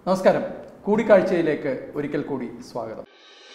നമസ്കാരം കൂടിക്കാഴ്ചയിലേക്ക് ഒരിക്കൽ കൂടി സ്വാഗതം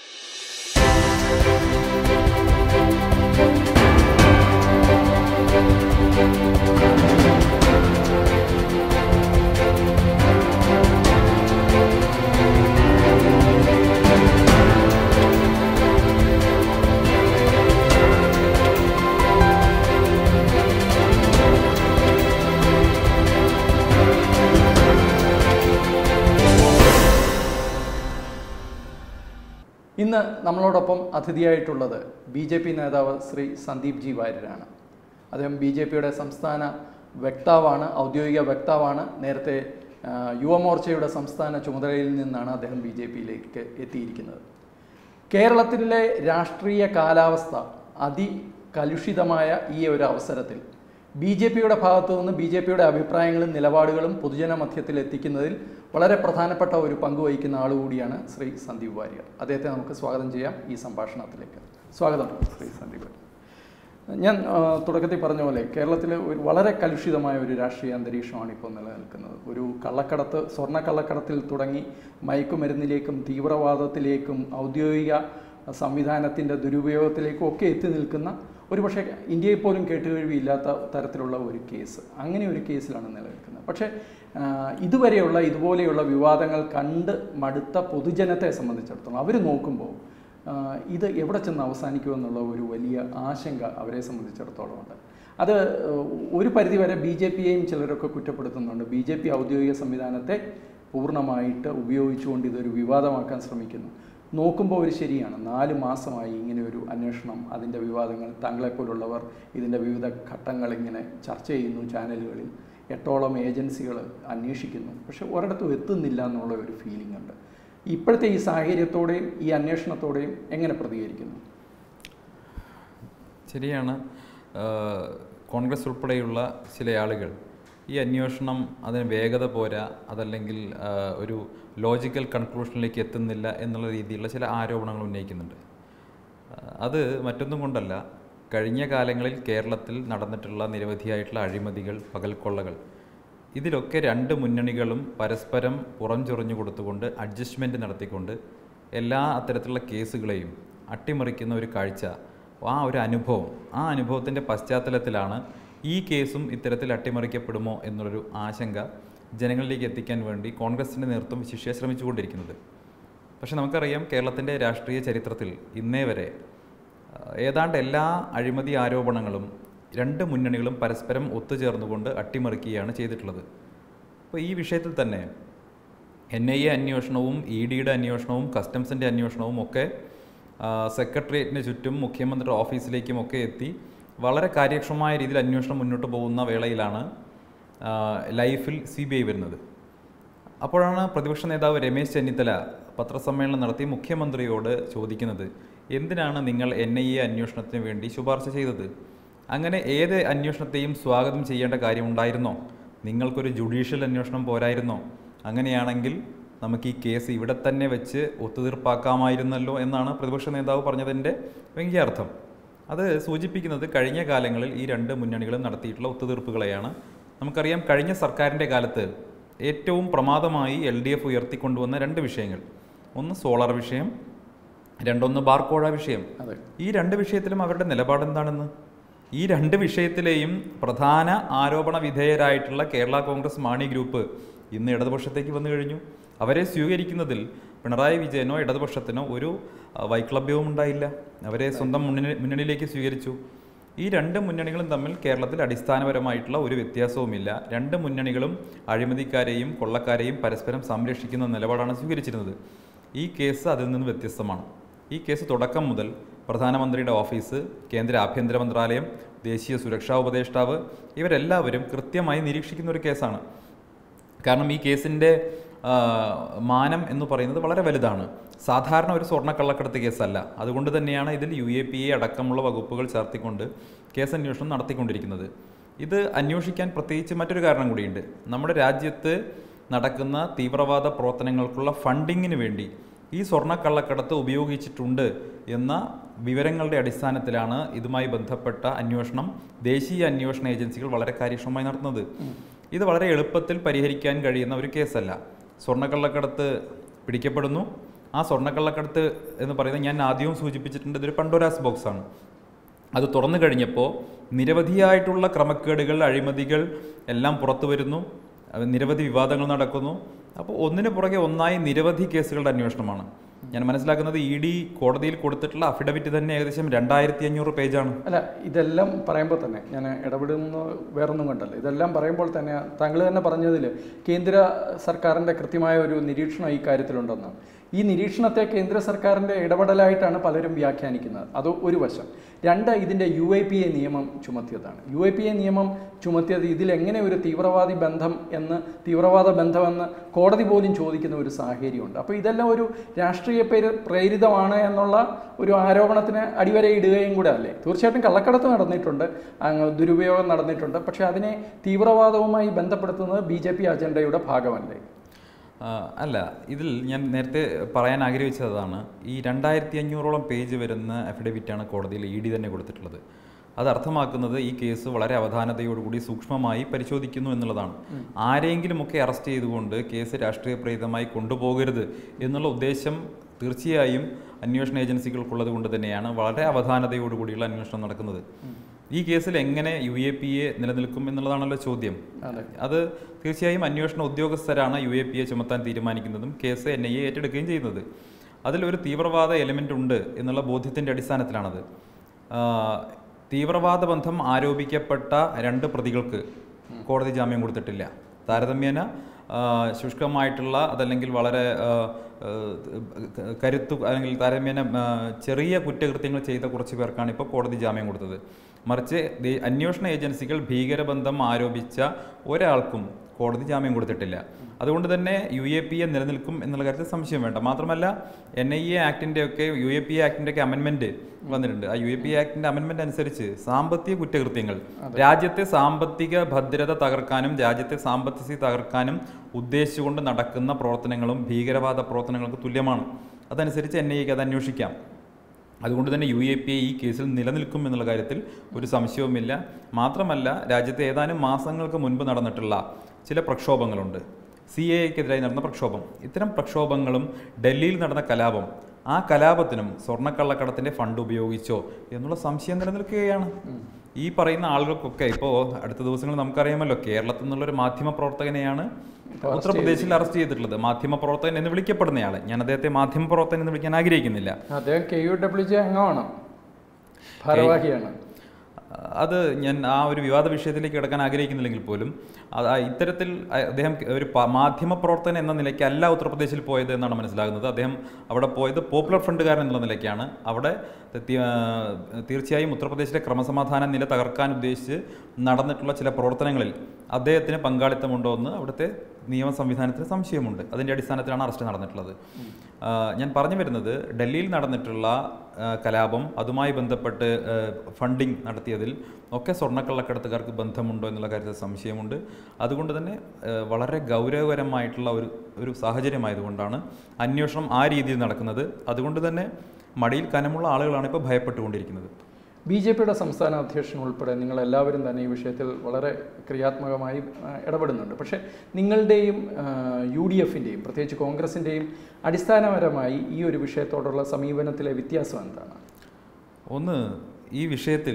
ഇന്ന് നമ്മളോടൊപ്പം അതിഥിയായിട്ടുള്ളത് ബി ജെ പി നേതാവ് ശ്രീ സന്ദീപ് ജി വാര്യരാണ് അദ്ദേഹം ബി ജെ പിയുടെ സംസ്ഥാന വക്താവാണ് ഔദ്യോഗിക വക്താവാണ് നേരത്തെ ആ, യുവമോർച്ചയുടെ സംസ്ഥാന ചുമതലയിൽ നിന്നാണ് അദ്ദേഹം ബി ജെ പിയിലേക്ക് എത്തിയിരിക്കുന്നത് കേരളത്തിലെ രാഷ്ട്രീയ കാലാവസ്ഥ അതികലുഷിതമായ ഈ ഒരു അവസരത്തിൽ ബി ജെ പിയുടെ ഭാഗത്തു നിന്ന് ബി ജെ പിയുടെ അഭിപ്രായങ്ങളും നിലപാടുകളും പൊതുജന മധ്യത്തിൽ എത്തിക്കുന്നതിൽ വളരെ പ്രധാനപ്പെട്ട ഒരു പങ്ക് വഹിക്കുന്ന ആൾ കൂടിയാണ് ശ്രീ സന്ദീപ് വാര്യർ അദ്ദേഹത്തെ നമുക്ക് സ്വാഗതം ചെയ്യാം ഈ സംഭാഷണത്തിലേക്ക് സ്വാഗതം ശ്രീ സന്ദീപ് ഞാൻ ആ, തുടക്കത്തിൽ പറഞ്ഞ പോലെ കേരളത്തിലെ ഒരു വളരെ കലുഷിതമായ ഒരു രാഷ്ട്രീയ അന്തരീക്ഷമാണ് ഇപ്പോൾ നിലനിൽക്കുന്നത് ഒരു കള്ളക്കടത്ത് സ്വർണ്ണ കള്ളക്കടത്തിൽ തുടങ്ങി മയക്കുമരുന്നിലേക്കും തീവ്രവാദത്തിലേക്കും ഔദ്യോഗിക സംവിധാനത്തിൻ്റെ ദുരുപയോഗത്തിലേക്കും ഒക്കെ എത്തി നിൽക്കുന്ന ഒരു പക്ഷേ ഇന്ത്യയിൽ പോലും കേട്ടുകഴിവില്ലാത്ത തരത്തിലുള്ള ഒരു കേസ് അങ്ങനെ ഒരു കേസിലാണ് നിലനിൽക്കുന്നത് പക്ഷേ ആ, ഇതുവരെയുള്ള ഇതുപോലെയുള്ള വിവാദങ്ങൾ കണ്ട് മടുത്ത പൊതുജനത്തെ സംബന്ധിച്ചിടത്തോളം അവർ നോക്കുമ്പോൾ ആ, ഇത് എവിടെ ചെന്ന് അവസാനിക്കുമെന്നുള്ള ഒരു വലിയ ആശങ്ക അവരെ സംബന്ധിച്ചിടത്തോളം ഉണ്ട് അത് ഏഹ്, ഒരു പരിധിവരെ ബി ജെ പിയെയും ചിലരൊക്കെ കുറ്റപ്പെടുത്തുന്നുണ്ട് ബി ജെ പി ഔദ്യോഗിക സംവിധാനത്തെ പൂർണ്ണമായിട്ട് ഉപയോഗിച്ചുകൊണ്ട് ഇതൊരു വിവാദമാക്കാൻ ശ്രമിക്കുന്നു നോക്കുമ്പോൾ ഒരു ശരിയാണ് നാല് മാസമായി ഇങ്ങനെ ഒരു അന്വേഷണം അതിൻ്റെ വിവാദങ്ങൾ താങ്കളെപ്പോലുള്ളവർ ഇതിൻ്റെ വിവിധ ഘട്ടങ്ങൾ ഇങ്ങനെ ചർച്ച ചെയ്യുന്നു ചാനലുകളിൽ എട്ടോളം ഏജൻസികൾ അന്വേഷിക്കുന്നു പക്ഷെ ഒരിടത്തും എത്തുന്നില്ല എന്നുള്ള ഒരു ഫീലിംഗ് ഉണ്ട് ഇപ്പോഴത്തെ ഈ സാഹചര്യത്തോടെയും ഈ അന്വേഷണത്തോടെയും എങ്ങനെ പ്രതികരിക്കുന്നു ശരിയാണ് ആ, കോൺഗ്രസ് ഉൾപ്പെടെയുള്ള ചില ആളുകൾ ഈ അന്വേഷണം അതിന് വേഗത പോരാ അതല്ലെങ്കിൽ ആ, ഒരു ലോജിക്കൽ കൺക്ലൂഷനിലേക്ക് എത്തുന്നില്ല എന്നുള്ള രീതിയിലുള്ള ചില ആരോപണങ്ങൾ ഉന്നയിക്കുന്നുണ്ട് ആ, അത് മറ്റൊന്നും കൊണ്ടല്ല കഴിഞ്ഞ കാലങ്ങളിൽ കേരളത്തിൽ നടന്നിട്ടുള്ള നിരവധിയായിട്ടുള്ള അഴിമതികൾ പകൽക്കൊള്ളകൾ ഇതിലൊക്കെ രണ്ട് മുന്നണികളും പരസ്പരം പുറംചൊറിഞ്ഞു കൊടുത്തുകൊണ്ട് അഡ്ജസ്റ്റ്മെൻറ്റ് നടത്തിക്കൊണ്ട് എല്ലാ അത്തരത്തിലുള്ള കേസുകളെയും അട്ടിമറിക്കുന്ന ഒരു കാഴ്ച ആ ഒരു അനുഭവം ആ അനുഭവത്തിൻ്റെ പശ്ചാത്തലത്തിലാണ് ഈ കേസും ഇത്തരത്തിൽ അട്ടിമറിക്കപ്പെടുമോ എന്നുള്ളൊരു ആശങ്ക ജനങ്ങളിലേക്ക് എത്തിക്കാൻ വേണ്ടി കോൺഗ്രസിൻ്റെ നേതൃത്വം ശിഷ്യ ശ്രമിച്ചുകൊണ്ടിരിക്കുന്നത് പക്ഷെ നമുക്കറിയാം കേരളത്തിൻ്റെ രാഷ്ട്രീയ ചരിത്രത്തിൽ ഇന്നേ വരെ ആ, ഏതാണ്ട് എല്ലാ അഴിമതി ആരോപണങ്ങളും രണ്ട് മുന്നണികളും പരസ്പരം ഒത്തുചേർന്നുകൊണ്ട് അട്ടിമറിക്കുകയാണ് ചെയ്തിട്ടുള്ളത് അപ്പോൾ ഈ വിഷയത്തിൽ തന്നെ എൻ ഐ എ അന്വേഷണവും ഇ ഡിയുടെ അന്വേഷണവും കസ്റ്റംസിൻ്റെ അന്വേഷണവും ഒക്കെ ആ, സെക്രട്ടേറിയറ്റിന് ചുറ്റും മുഖ്യമന്ത്രിയുടെ ഓഫീസിലേക്കും ഒക്കെ എത്തി വളരെ കാര്യക്ഷമമായ രീതിയിൽ അന്വേഷണം മുന്നോട്ട് പോകുന്ന വേളയിലാണ് ആ, ലൈഫിൽ സി ബി ഐ വരുന്നത് അപ്പോഴാണ് പ്രതിപക്ഷ നേതാവ് രമേശ് ചെന്നിത്തല പത്രസമ്മേളനം നടത്തി മുഖ്യമന്ത്രിയോട് ചോദിക്കുന്നത് എന്തിനാണ് നിങ്ങൾ എൻ ഐ എ അന്വേഷണത്തിന് വേണ്ടി ശുപാർശ ചെയ്തത് അങ്ങനെ ഏത് അന്വേഷണത്തെയും സ്വാഗതം ചെയ്യേണ്ട കാര്യമുണ്ടായിരുന്നോ നിങ്ങൾക്കൊരു ജുഡീഷ്യൽ അന്വേഷണം പോരായിരുന്നോ അങ്ങനെയാണെങ്കിൽ നമുക്ക് ഈ കേസ് ഇവിടെ തന്നെ വെച്ച് ഒത്തുതീർപ്പാക്കാമായിരുന്നല്ലോ എന്നാണ് പ്രതിപക്ഷ നേതാവ് പറഞ്ഞതിൻ്റെ വ്യംഗ്യാർത്ഥം അത് സൂചിപ്പിക്കുന്നത് കഴിഞ്ഞ കാലങ്ങളിൽ ഈ രണ്ട് മുന്നണികളും നടത്തിയിട്ടുള്ള ഒത്തുതീർപ്പുകളെയാണ് നമുക്കറിയാം കഴിഞ്ഞ സർക്കാരിൻ്റെ കാലത്ത് ഏറ്റവും പ്രമാദമായി എൽ ഡി എഫ് ഉയർത്തിക്കൊണ്ടുവന്ന രണ്ട് വിഷയങ്ങൾ ഒന്ന് സോളാർ വിഷയം രണ്ടൊന്ന് ബാർക്കോഴ വിഷയം അതെ ഈ രണ്ട് വിഷയത്തിലും അവരുടെ നിലപാട് എന്താണെന്ന് ഈ രണ്ട് വിഷയത്തിലെയും പ്രധാന ആരോപണ വിധേയരായിട്ടുള്ള കേരള കോൺഗ്രസ് മാണി ഗ്രൂപ്പ് ഇന്ന് ഇടതുപക്ഷത്തേക്ക് വന്നു കഴിഞ്ഞു അവരെ സ്വീകരിക്കുന്നതിൽ പിണറായി വിജയനോ ഇടതുപക്ഷത്തിനോ ഒരു ആ, വൈക്ലഭ്യവും ഉണ്ടായില്ല അവരെ സ്വന്തം മുന്നണി മുന്നണിയിലേക്ക് സ്വീകരിച്ചു ഈ രണ്ട് മുന്നണികളും തമ്മിൽ കേരളത്തിൽ അടിസ്ഥാനപരമായിട്ടുള്ള ഒരു വ്യത്യാസവുമില്ല രണ്ട് മുന്നണികളും അഴിമതിക്കാരെയും കൊള്ളക്കാരെയും പരസ്പരം സംരക്ഷിക്കുന്ന നിലപാടാണ് സ്വീകരിച്ചിരുന്നത് ഈ കേസ് അതിൽ നിന്ന് വ്യത്യസ്തമാണ് ഈ കേസ് തുടക്കം മുതൽ പ്രധാനമന്ത്രിയുടെ ഓഫീസ് കേന്ദ്ര ആഭ്യന്തര മന്ത്രാലയം ദേശീയ സുരക്ഷാ ഉപദേഷ്ടാവ് ഇവരെല്ലാവരും കൃത്യമായി നിരീക്ഷിക്കുന്ന ഒരു കേസാണ് കാരണം ഈ കേസിൻ്റെ ആ, മാനം എന്ന് പറയുന്നത് വളരെ വലുതാണ് സാധാരണ ഒരു സ്വർണ്ണക്കള്ളക്കടത്ത് കേസല്ല അതുകൊണ്ട് തന്നെയാണ് ഇതിൽ യു എ പി എ അടക്കമുള്ള വകുപ്പുകൾ ചേർത്തിക്കൊണ്ട് കേസന്വേഷണം നടത്തിക്കൊണ്ടിരിക്കുന്നത് ഇത് അന്വേഷിക്കാൻ പ്രത്യേകിച്ച് മറ്റൊരു കാരണം കൂടിയുണ്ട് നമ്മുടെ രാജ്യത്ത് നടക്കുന്ന തീവ്രവാദ പ്രവർത്തനങ്ങൾക്കുള്ള ഫണ്ടിങ്ങിന് വേണ്ടി ഈ സ്വർണ്ണക്കള്ളക്കടത്ത് ഉപയോഗിച്ചിട്ടുണ്ട് എന്ന വിവരങ്ങളുടെ അടിസ്ഥാനത്തിലാണ് ഇതുമായി ബന്ധപ്പെട്ട അന്വേഷണം ദേശീയ അന്വേഷണ ഏജൻസികൾ വളരെ കാര്യക്ഷമമായി നടത്തുന്നത് ഇത് വളരെ എളുപ്പത്തിൽ പരിഹരിക്കാൻ കഴിയുന്ന ഒരു കേസല്ല സ്വർണ്ണക്കള്ളക്കടത്ത് പിടിക്കപ്പെടുന്നു ആ സ്വർണ്ണക്കള്ളക്കടത്ത് എന്ന് പറയുന്നത് ഞാൻ ആദ്യവും സൂചിപ്പിച്ചിട്ടുണ്ട് ഇതൊരു പണ്ടോരാസ് ബോക്സാണ് അത് തുറന്നു കഴിഞ്ഞപ്പോൾ നിരവധിയായിട്ടുള്ള ക്രമക്കേടുകൾ അഴിമതികൾ എല്ലാം പുറത്തു വരുന്നു അത് നിരവധി വിവാദങ്ങൾ നടക്കുന്നു അപ്പോൾ ഒന്നിനു പുറകെ ഒന്നായി നിരവധി കേസുകളുടെ അന്വേഷണമാണ് ഞാൻ മനസ്സിലാക്കുന്നത് ഇ ഡി കോടതിയിൽ കൊടുത്തിട്ടുള്ള അഫിഡവിറ്റ് തന്നെ ഏകദേശം രണ്ടായിരത്തി അഞ്ഞൂറ് പേജാണ് അല്ല ഇതെല്ലാം പറയുമ്പോൾ തന്നെ ഞാൻ ഇടപെടുന്ന വേറൊന്നും കൊണ്ടല്ല ഇതെല്ലാം പറയുമ്പോൾ തന്നെ താങ്കൾ തന്നെ പറഞ്ഞതിൽ കേന്ദ്ര സർക്കാരിൻ്റെ കൃത്യമായ ഒരു നിരീക്ഷണം ഈ കാര്യത്തിലുണ്ടെന്ന് ഈ നിരീക്ഷണത്തെ കേന്ദ്ര സർക്കാരിൻ്റെ ഇടപെടലായിട്ടാണ് പലരും വ്യാഖ്യാനിക്കുന്നത് അത് ഒരു വശം രണ്ട് ഇതിൻ്റെ യു ഐ പി എ നിയമം ചുമത്തിയതാണ് യു ഐ പി എ നിയമം ചുമത്തിയത് ഇതിലെങ്ങനെ ഒരു തീവ്രവാദി ബന്ധം എന്ന് തീവ്രവാദ ബന്ധമെന്ന് കോടതി പോലും ചോദിക്കുന്ന ഒരു സാഹചര്യമുണ്ട് അപ്പോൾ ഇതെല്ലാം ഒരു രാഷ്ട്രീയ പേര് പ്രേരിതമാണ് എന്നുള്ള ഒരു ആരോപണത്തിന് അടിവരയിടുകയും കൂടെ അല്ലേ തീർച്ചയായിട്ടും കള്ളക്കടത്ത് നടന്നിട്ടുണ്ട് അങ്ങ് ദുരുപയോഗം നടന്നിട്ടുണ്ട് പക്ഷേ അതിനെ തീവ്രവാദവുമായി ബന്ധപ്പെടുത്തുന്നത് ബി ജെ പി അജണ്ടയുടെ ഭാഗമല്ലേ ആ, അല്ല ഇതിൽ ഞാൻ നേരത്തെ പറയാൻ ആഗ്രഹിച്ചതാണ് ഈ രണ്ടായിരത്തി അഞ്ഞൂറോളം പേജ് വരുന്ന അഫിഡവിറ്റാണ് കോടതിയിൽ ഇ ഡി തന്നെ കൊടുത്തിട്ടുള്ളത് അത് അർത്ഥമാക്കുന്നത് ഈ കേസ് വളരെ അവധാനതയോടുകൂടി സൂക്ഷ്മമായി പരിശോധിക്കുന്നു എന്നുള്ളതാണ് ആരെങ്കിലുമൊക്കെ അറസ്റ്റ് ചെയ്തുകൊണ്ട് കേസ് രാഷ്ട്രീയ പ്രേരിതമായി കൊണ്ടുപോകരുത് എന്നുള്ള ഉദ്ദേശം തീർച്ചയായും അന്വേഷണ ഏജൻസികൾക്കുള്ളത് കൊണ്ട് തന്നെയാണ് വളരെ അവധാനതയോടുകൂടിയുള്ള അന്വേഷണം നടക്കുന്നത് ഈ കേസിൽ എങ്ങനെ യു എ പി എ നിലനിൽക്കും എന്നുള്ളതാണല്ലോ ചോദ്യം അതെ അത് തീർച്ചയായും അന്വേഷണ ഉദ്യോഗസ്ഥരാണ് യു എ പി എ ചുമത്താൻ തീരുമാനിക്കുന്നതും കേസ് എൻ ഐ എ ഏറ്റെടുക്കുകയും ചെയ്യുന്നത് അതിലൊരു തീവ്രവാദ എലിമെൻ്റ് ഉണ്ട് എന്നുള്ള ബോധ്യത്തിൻ്റെ അടിസ്ഥാനത്തിലാണത് ആ, തീവ്രവാദ ബന്ധം ആരോപിക്കപ്പെട്ട രണ്ട് പ്രതികൾക്ക് കോടതി ജാമ്യം കൊടുത്തിട്ടില്ല താരതമ്യേന ആ, ശുഷ്കമായിട്ടുള്ള അതല്ലെങ്കിൽ വളരെ ആ, ആ, കരുത്തു അല്ലെങ്കിൽ താരതമ്യേന ആ, ചെറിയ കുറ്റകൃത്യങ്ങൾ ചെയ്ത കുറച്ച് പേർക്കാണ് ഇപ്പോൾ കോടതി ജാമ്യം കൊടുത്തത് മറിച്ച് ദേ- അന്വേഷണ ഏജൻസികൾ ഭീകരബന്ധം ആരോപിച്ച ഒരാൾക്കും കോടതി ജാമ്യം കൊടുത്തിട്ടില്ല അതുകൊണ്ട് തന്നെ യു എ പി എ നിലനിൽക്കും എന്നുള്ള കാര്യത്തിൽ സംശയം വേണ്ട മാത്രമല്ല എൻ ഐ എ ആക്ടിൻ്റെ ഒക്കെ യു എ പി ആക്ടിൻ്റെ ഒക്കെ അമെൻമെൻറ്റ് വന്നിട്ടുണ്ട് ആ യു എ പി ആക്ടിൻ്റെ അമെൻമെൻറ്റ് അനുസരിച്ച് സാമ്പത്തിക കുറ്റകൃത്യങ്ങൾ രാജ്യത്തെ സാമ്പത്തിക ഭദ്രത തകർക്കാനും രാജ്യത്തെ സാമ്പത്തിക സ്ഥിതി തകർക്കാനും ഉദ്ദേശിച്ചുകൊണ്ട് നടക്കുന്ന പ്രവർത്തനങ്ങളും ഭീകരവാദ പ്രവർത്തനങ്ങൾക്ക് തുല്യമാണ് അതനുസരിച്ച് എൻ ഐ എക്ക് അത് അന്വേഷിക്കാം അതുകൊണ്ട് തന്നെ യു എ പി എ ഈ കേസിൽ നിലനിൽക്കും എന്നുള്ള കാര്യത്തിൽ ഒരു സംശയവുമില്ല മാത്രമല്ല രാജ്യത്തെ ഏതാനും മാസങ്ങൾക്ക് മുൻപ് നടന്നിട്ടുള്ള ചില പ്രക്ഷോഭങ്ങളുണ്ട് സി എ എക്കെതിരായി നടന്ന പ്രക്ഷോഭം ഇത്തരം പ്രക്ഷോഭങ്ങളും ഡൽഹിയിൽ നടന്ന കലാപം ആ കലാപത്തിനും സ്വർണ്ണക്കള്ളക്കടത്തിൻ്റെ ഫണ്ട് ഉപയോഗിച്ചോ എന്നുള്ള സംശയം നിലനിൽക്കുകയാണ് ഈ പറയുന്ന ആളുകൾക്കൊക്കെ ഇപ്പോൾ അടുത്ത ദിവസങ്ങൾ നമുക്കറിയാമല്ലോ കേരളത്തിൽ നിന്നുള്ളൊരു മാധ്യമ പ്രവർത്തകനെയാണ് ഉത്തർപ്രദേശിൽ അറസ്റ്റ് ചെയ്തിട്ടുള്ളത് മാധ്യമ പ്രവർത്തകൻ എന്ന് വിളിക്കപ്പെടുന്നയാൾ ഞാൻ അദ്ദേഹത്തെ മാധ്യമ പ്രവർത്തകൻ എന്ന് വിളിക്കാൻ ആഗ്രഹിക്കുന്നില്ല അദ്ദേഹം കെ യു ഡബ്ല്യു ജെ അംഗമാണ് ഭാരവാഹിയാണ് അത് ഞാൻ ആ ഒരു വിവാദ വിഷയത്തിലേക്ക് കിടക്കാൻ ആഗ്രഹിക്കുന്നില്ലെങ്കിൽ പോലും അത് ആ ഇത്തരത്തിൽ അ- അദ്ദേഹം ഒരു പ- മാധ്യമ പ്രവർത്തകൻ എന്ന നിലയ്ക്ക് അല്ല ഉത്തർപ്രദേശിൽ പോയത് എന്നാണ് മനസ്സിലാകുന്നത് അദ്ദേഹം അവിടെ പോയത് പോപ്പുലർ ഫ്രണ്ടുകാരൻ എന്നുള്ള നിലയ്ക്കാണ് അവിടെ തി- ആ, തീർച്ചയായും ഉത്തർപ്രദേശിലെ ക്രമസമാധാന നില തകർക്കാൻ ഉദ്ദേശിച്ച് നടന്നിട്ടുള്ള ചില പ്രവർത്തനങ്ങളിൽ അദ്ദേഹത്തിന് പങ്കാളിത്തമുണ്ടോ എന്ന് അവിടുത്തെ നിയമ സംവിധാനത്തിന് സംശയമുണ്ട് അതിൻ്റെ അടിസ്ഥാനത്തിലാണ് അറസ്റ്റ് നടന്നിട്ടുള്ളത് ആ, ഞാൻ പറഞ്ഞു വരുന്നത് ഡൽഹിയിൽ നടന്നിട്ടുള്ള ആ, കലാപം അതുമായി ബന്ധപ്പെട്ട് ആ, ഫണ്ടിങ് നടത്തിയതിൽ ഒക്കെ സ്വർണ്ണക്കള്ളക്കടത്തുകാർക്ക് ബന്ധമുണ്ടോ എന്നുള്ള കാര്യത്തിൽ സംശയമുണ്ട് അതുകൊണ്ട് തന്നെ ആ, വളരെ ഗൗരവകരമായിട്ടുള്ള ഒരു ഒരു സാഹചര്യമായതുകൊണ്ടാണ് അന്വേഷണം ആ രീതിയിൽ നടക്കുന്നത് അതുകൊണ്ട് തന്നെ മടിയിൽ കനമുള്ള ആളുകളാണ് ഇപ്പോൾ ഭയപ്പെട്ടുകൊണ്ടിരിക്കുന്നത് ബി ജെ പിയുടെ സംസ്ഥാന അധ്യക്ഷൻ ഉൾപ്പെടെ നിങ്ങൾ എല്ലാവരും തന്നെ ഈ വിഷയത്തിൽ വളരെ ക്രിയാത്മകമായി ആ, ഇടപെടുന്നുണ്ട് പക്ഷേ നിങ്ങളുടെയും യു ഡി എഫിൻ്റെയും പ്രത്യേകിച്ച് കോൺഗ്രസിൻ്റെയും അടിസ്ഥാനപരമായി ഈ ഒരു വിഷയത്തോടുള്ള സമീപനത്തിലെ വ്യത്യാസം എന്താണ് ഒന്ന് ഈ വിഷയത്തിൽ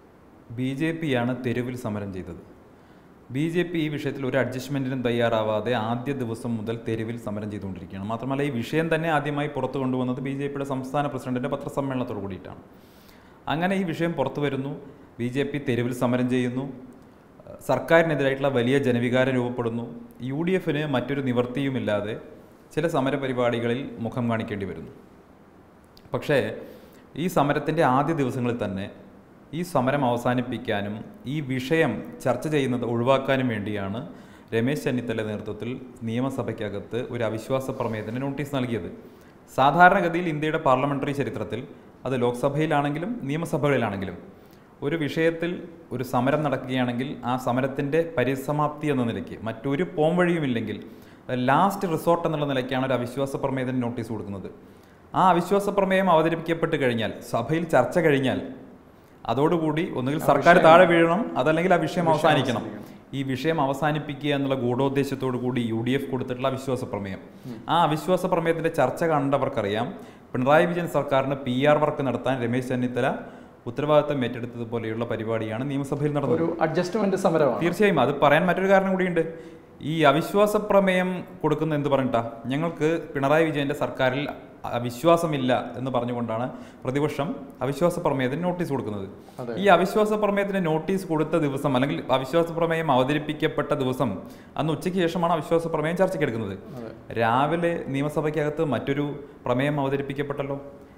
ബി ജെ പിയാണ് തെരുവിൽ സമരം ചെയ്തത് ബി ജെ പി ഈ വിഷയത്തിൽ ഒരു അഡ്ജസ്റ്റ്മെൻറ്റിനും തയ്യാറാവാതെ ആദ്യ ദിവസം മുതൽ തെരുവിൽ സമരം ചെയ്തുകൊണ്ടിരിക്കുകയാണ് മാത്രമല്ല ഈ വിഷയം തന്നെ ആദ്യമായി പുറത്തു കൊണ്ടുവന്നത് ബി ജെ പിയുടെ സംസ്ഥാന പ്രസിഡന്റിൻ്റെ പത്രസമ്മേളനത്തോട് കൂടിയിട്ടാണ് അങ്ങനെ ഈ വിഷയം പുറത്തു വരുന്നു ബി ജെ പി തെരുവിൽ സമരം ചെയ്യുന്നു സർക്കാരിനെതിരായിട്ടുള്ള വലിയ ജനവികാരം രൂപപ്പെടുന്നു യു ഡി എഫിന് മറ്റൊരു നിവൃത്തിയുമില്ലാതെ ചില സമരപരിപാടികളിൽ മുഖം കാണിക്കേണ്ടി വരുന്നു പക്ഷേ ഈ സമരത്തിൻ്റെ ആദ്യ ദിവസങ്ങളിൽ തന്നെ ഈ സമരം അവസാനിപ്പിക്കാനും ഈ വിഷയം ചർച്ച ചെയ്യുന്നത് ഒഴിവാക്കാനും വേണ്ടിയാണ് രമേശ് ചെന്നിത്തല നേതൃത്വത്തിൽ നിയമസഭയ്ക്കകത്ത് ഒരു അവിശ്വാസ പ്രമേയത്തിന് നോട്ടീസ് നൽകിയത് സാധാരണഗതിയിൽ ഇന്ത്യയുടെ പാർലമെൻ്ററി ചരിത്രത്തിൽ അത് ലോക്സഭയിലാണെങ്കിലും നിയമസഭകളിലാണെങ്കിലും ഒരു വിഷയത്തിൽ ഒരു സമരം നടക്കുകയാണെങ്കിൽ ആ സമരത്തിൻ്റെ പരിസമാപ്തി എന്ന നിലയ്ക്ക് മറ്റൊരു പോംവഴിയുമില്ലെങ്കിൽ ലാസ്റ്റ് റിസോർട്ട് എന്നുള്ള നിലയ്ക്കാണ് ഒരു അവിശ്വാസ പ്രമേയത്തിന് നോട്ടീസ് കൊടുക്കുന്നത് ആ അവിശ്വാസ പ്രമേയം അവതരിപ്പിക്കപ്പെട്ട് കഴിഞ്ഞാൽ സഭയിൽ ചർച്ച കഴിഞ്ഞാൽ അതോടുകൂടി ഒന്നുകിൽ സർക്കാർ താഴെ വീഴണം അതല്ലെങ്കിൽ ആ വിഷയം അവസാനിക്കണം ഈ വിഷയം അവസാനിപ്പിക്കുക എന്നുള്ള ഗൂഢോദ്ദേശത്തോടു കൂടി യു ഡി എഫ് കൊടുത്തിട്ടുള്ള അവിശ്വാസ പ്രമേയം ആ അവിശ്വാസ പ്രമേയത്തിന്റെ ചർച്ച കണ്ടവർക്കറിയാം പിണറായി വിജയൻ സർക്കാരിന് പി ആർ വർക്ക് നടത്താൻ രമേശ് ചെന്നിത്തല ഉത്തരവാദിത്തം ഏറ്റെടുത്തതുപോലെയുള്ള പരിപാടിയാണ് നിയമസഭയിൽ നടന്നത് ഒരു അഡ്ജസ്റ്റ്മെന്റ് സമരമാണ് തീർച്ചയായും അത് പറയാൻ മറ്റൊരു കാരണം കൂടിയുണ്ട് ഈ അവിശ്വാസ പ്രമേയം കൊടുക്കുന്ന എന്ത് പറഞ്ഞിട്ടാ ഞങ്ങൾക്ക് പിണറായി വിജയന്റെ സർക്കാരിൽ അവിശ്വാസമില്ല എന്ന് പറഞ്ഞുകൊണ്ടാണ് പ്രതിപക്ഷം അവിശ്വാസ പ്രമേയത്തിന് നോട്ടീസ് കൊടുക്കുന്നത് അതെ. ഈ അവിശ്വാസ പ്രമേയത്തിന് നോട്ടീസ് കൊടുത്ത ദിവസം അല്ലെങ്കിൽ അവിശ്വാസ പ്രമേയം അവതരിപ്പിക്കപ്പെട്ട ദിവസം അന്ന് ഉച്ചയ്ക്ക് ശേഷമാണ് അവിശ്വാസ പ്രമേയം ചർച്ചയ്ക്കെടുക്കുന്നത് അതെ. രാവിലെ നിയമസഭയ്ക്കകത്ത് മറ്റൊരു പ്രമേയം അവതരിപ്പിക്കപ്പെട്ടല്ലോ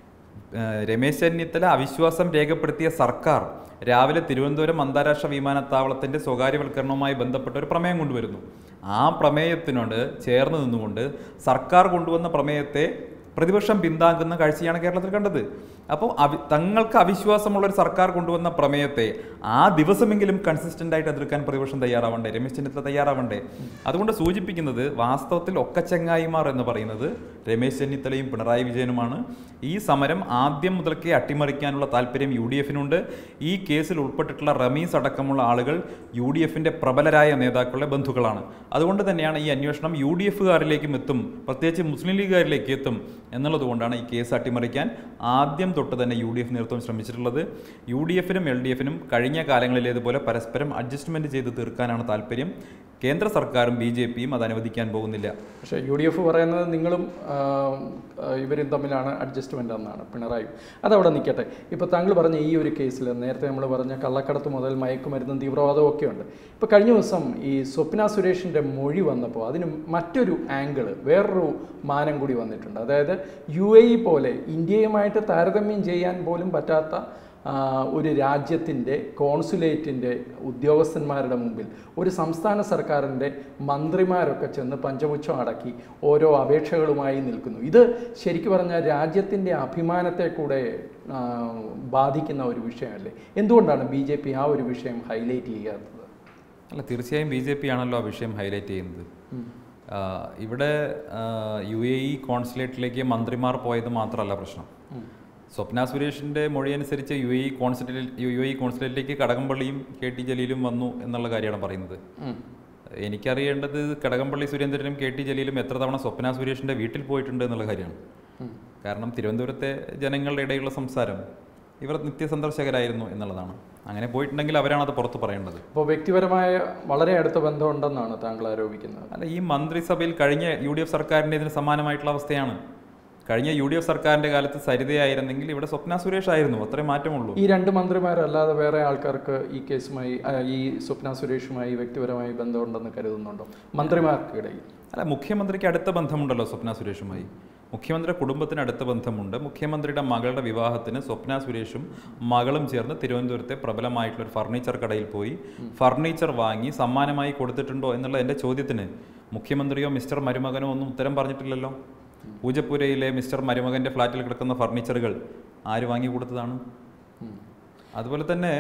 ഏഹ് രമേശ് ചെന്നിത്തല അവിശ്വാസം രേഖപ്പെടുത്തിയ സർക്കാർ രാവിലെ തിരുവനന്തപുരം അന്താരാഷ്ട്ര വിമാനത്താവളത്തിന്റെ സ്വകാര്യവൽക്കരണവുമായി ബന്ധപ്പെട്ട ഒരു പ്രമേയം കൊണ്ടുവരുന്നു ആ പ്രമേയത്തിനോട് ചേർന്ന് നിന്നുകൊണ്ട് സർക്കാർ കൊണ്ടുവന്ന പ്രമേയത്തെ പ്രതിപക്ഷം പിന്താങ്ങുന്ന കാഴ്ചയാണ് കേരളത്തിൽ കണ്ടത് അപ്പോൾ അവി തങ്ങൾക്ക് അവിശ്വാസമുള്ള ഒരു സർക്കാർ കൊണ്ടുവന്ന പ്രമേയത്തെ ആ ദിവസമെങ്കിലും കൺസിസ്റ്റന്റ് ആയിട്ട് എതിർക്കാൻ പ്രതിപക്ഷം തയ്യാറാവണ്ടേ രമേശ് ചെന്നിത്തല തയ്യാറാവണ്ടേ അതുകൊണ്ട് സൂചിപ്പിക്കുന്നത് വാസ്തവത്തിൽ ഒക്കച്ചങ്ങായിമാർ എന്ന് പറയുന്നത് രമേശ് ചെന്നിത്തലയും പിണറായി വിജയനുമാണ് ഈ സമരം ആദ്യം മുതൽക്കേ അട്ടിമറിക്കാനുള്ള താല്പര്യം യു ഡി എഫിനുണ്ട് ഈ കേസിൽ ഉൾപ്പെട്ടിട്ടുള്ള റമീസ് അടക്കമുള്ള ആളുകൾ യു ഡി എഫിന്റെ പ്രബലരായ നേതാക്കളുടെ ബന്ധുക്കളാണ് അതുകൊണ്ട് തന്നെയാണ് ഈ അന്വേഷണം യു ഡി എഫുകാരിലേക്കും എത്തും പ്രത്യേകിച്ച് മുസ്ലിം ലീഗുകാരിലേക്ക് എത്തും എന്നുള്ളത് കൊണ്ടാണ് ഈ കേസ് അട്ടിമറിക്കാൻ ആദ്യം തൊട്ട് തന്നെ യു ഡി എഫ് നേതൃത്വം ശ്രമിച്ചിട്ടുള്ളത് യു ഡി എഫിനും എൽ ഡി എഫിനും കഴിഞ്ഞ കാലങ്ങളിലേതുപോലെ പരസ്പരം അഡ്ജസ്റ്റ്മെന്റ് ചെയ്ത് തീർക്കാനാണ് താല്പര്യം കേന്ദ്ര സർക്കാരും ബി ജെ പിയും അത് അനുവദിക്കാൻ പോകുന്നില്ല പക്ഷേ യു ഡി എഫ് പറയുന്നത് നിങ്ങളും ആ, ആ, ഇവരും തമ്മിലാണ് അഡ്ജസ്റ്റ്മെൻ്റ് എന്നാണ് പിണറായി അതവിടെ നിൽക്കട്ടെ ഇപ്പോൾ താങ്കൾ പറഞ്ഞ ഈ ഒരു കേസിൽ നേരത്തെ നമ്മൾ പറഞ്ഞ കള്ളക്കടത്ത് മുതൽ മയക്കുമരുന്നും തീവ്രവാദവും ഒക്കെ ഉണ്ട് ഇപ്പോൾ കഴിഞ്ഞ ദിവസം ഈ സ്വപ്ന സുരേഷിൻ്റെ മൊഴി വന്നപ്പോൾ അതിന് മറ്റൊരു ആംഗിൾ വേറൊരു മാനം കൂടി വന്നിട്ടുണ്ട് അതായത് യു എ ഇ പോലെ ഇന്ത്യയുമായിട്ട് താരതമ്യം ചെയ്യാൻ പോലും പറ്റാത്ത ആ, ഒരു രാജ്യത്തിൻ്റെ കോൺസുലേറ്റിൻ്റെ ഉദ്യോഗസ്ഥന്മാരുടെ മുമ്പിൽ ഒരു സംസ്ഥാന സർക്കാരിൻ്റെ മന്ത്രിമാരൊക്കെ ചെന്ന് പഞ്ചപുച്ഛം അടക്കി ഓരോ അപേക്ഷകളുമായി നിൽക്കുന്നു ഇത് ശരിക്കും പറഞ്ഞാൽ രാജ്യത്തിൻ്റെ അഭിമാനത്തെ കൂടെ ആ, ബാധിക്കുന്ന ഒരു വിഷയമല്ലേ എന്തുകൊണ്ടാണ് ബി ജെ പി ആ ഒരു വിഷയം ഹൈലൈറ്റ് ചെയ്യാത്തത് അല്ല തീർച്ചയായും ബി ജെ പി ആണല്ലോ ആ വിഷയം ഹൈലൈറ്റ് ചെയ്യുന്നത് ആ, ഇവിടെ യു എ ഇ കോൺസുലേറ്റിലേക്ക് മന്ത്രിമാർ പോയത് മാത്രമല്ല പ്രശ്നം സ്വപ്ന സുരേഷിന്റെ മൊഴി അനുസരിച്ച് U A E consulate U A E കോൺസുലേറ്റിലേക്ക് കടകംപള്ളിയും കെ ടി ജലീലും വന്നു എന്നുള്ള കാര്യമാണ് പറയുന്നത് ഉം. എനിക്കറിയേണ്ടത് കടകംപള്ളി സുരേന്ദ്രനും കെ ടി ജലീലും എത്ര തവണ സ്വപ്ന സുരേഷിന്റെ വീട്ടിൽ പോയിട്ടുണ്ട് എന്നുള്ള കാര്യമാണ് ഉം. കാരണം തിരുവനന്തപുരത്തെ ജനങ്ങളുടെ ഇടയിലുള്ള സംസാരം ഇവർ നിത്യസന്ദർശകരായിരുന്നു എന്നുള്ളതാണ് അങ്ങനെ പോയിട്ടുണ്ടെങ്കിൽ അവരാണ് അത് പുറത്ത് പറയേണ്ടത് അപ്പോൾ വ്യക്തിപരമായ വളരെ അടുത്ത ബന്ധമുണ്ടെന്നാണ് താങ്കൾ ആരോപിക്കുന്നത് അല്ല ഈ മന്ത്രിസഭയിൽ കഴിഞ്ഞ യു ഡി എഫ് സർക്കാരിൻ്റെ ഇതിന് സമാനമായിട്ടുള്ള അവസ്ഥയാണ് കഴിഞ്ഞ യു ഡി എഫ് സർക്കാരിന്റെ കാലത്ത് സരിതയായിരുന്നെങ്കിൽ ഇവിടെ സ്വപ്ന സുരേഷ് ആയിരുന്നു അത്രേ മാറ്റമുള്ളൂ ഈ രണ്ട് മന്ത്രിമാരല്ലാതെ വേറെ ആൾക്കാർക്ക് ഈ കേസുമായി ആ, ഈ സ്വപ്ന സുരേഷുമായി വ്യക്തിപരമായി ബന്ധമുണ്ടെന്ന് കരുതുന്നുണ്ടോ മന്ത്രിമാർക്കിടയിൽ അല്ല മുഖ്യമന്ത്രിക്ക് അടുത്ത ബന്ധമുണ്ടല്ലോ സ്വപ്ന സുരേഷുമായി മുഖ്യമന്ത്രിയുടെ കുടുംബത്തിന് അടുത്ത ബന്ധമുണ്ട് മുഖ്യമന്ത്രിയുടെ മകളുടെ വിവാഹത്തിന് സ്വപ്ന സുരേഷും മകളും ചേർന്ന് തിരുവനന്തപുരത്തെ പ്രബലമായിട്ടുള്ള ഒരു ഫർണിച്ചർ കടയിൽ പോയി ഫർണിച്ചർ വാങ്ങി സമ്മാനമായി കൊടുത്തിട്ടുണ്ടോ എന്നുള്ള എൻ്റെ ചോദ്യത്തിന് മുഖ്യമന്ത്രിയോ മിസ്റ്റർ മരുമകനോ ഒന്നും ഉത്തരം പറഞ്ഞിട്ടില്ലല്ലോ പൂജപ്പുരയിലെ മിസ്റ്റർ മരുമകൻ്റെ ഫ്ലാറ്റിൽ കിടക്കുന്ന ഫർണിച്ചറുകൾ ആര് വാങ്ങി കൊടുത്തതാണ് ഉം. അതുപോലെ തന്നെ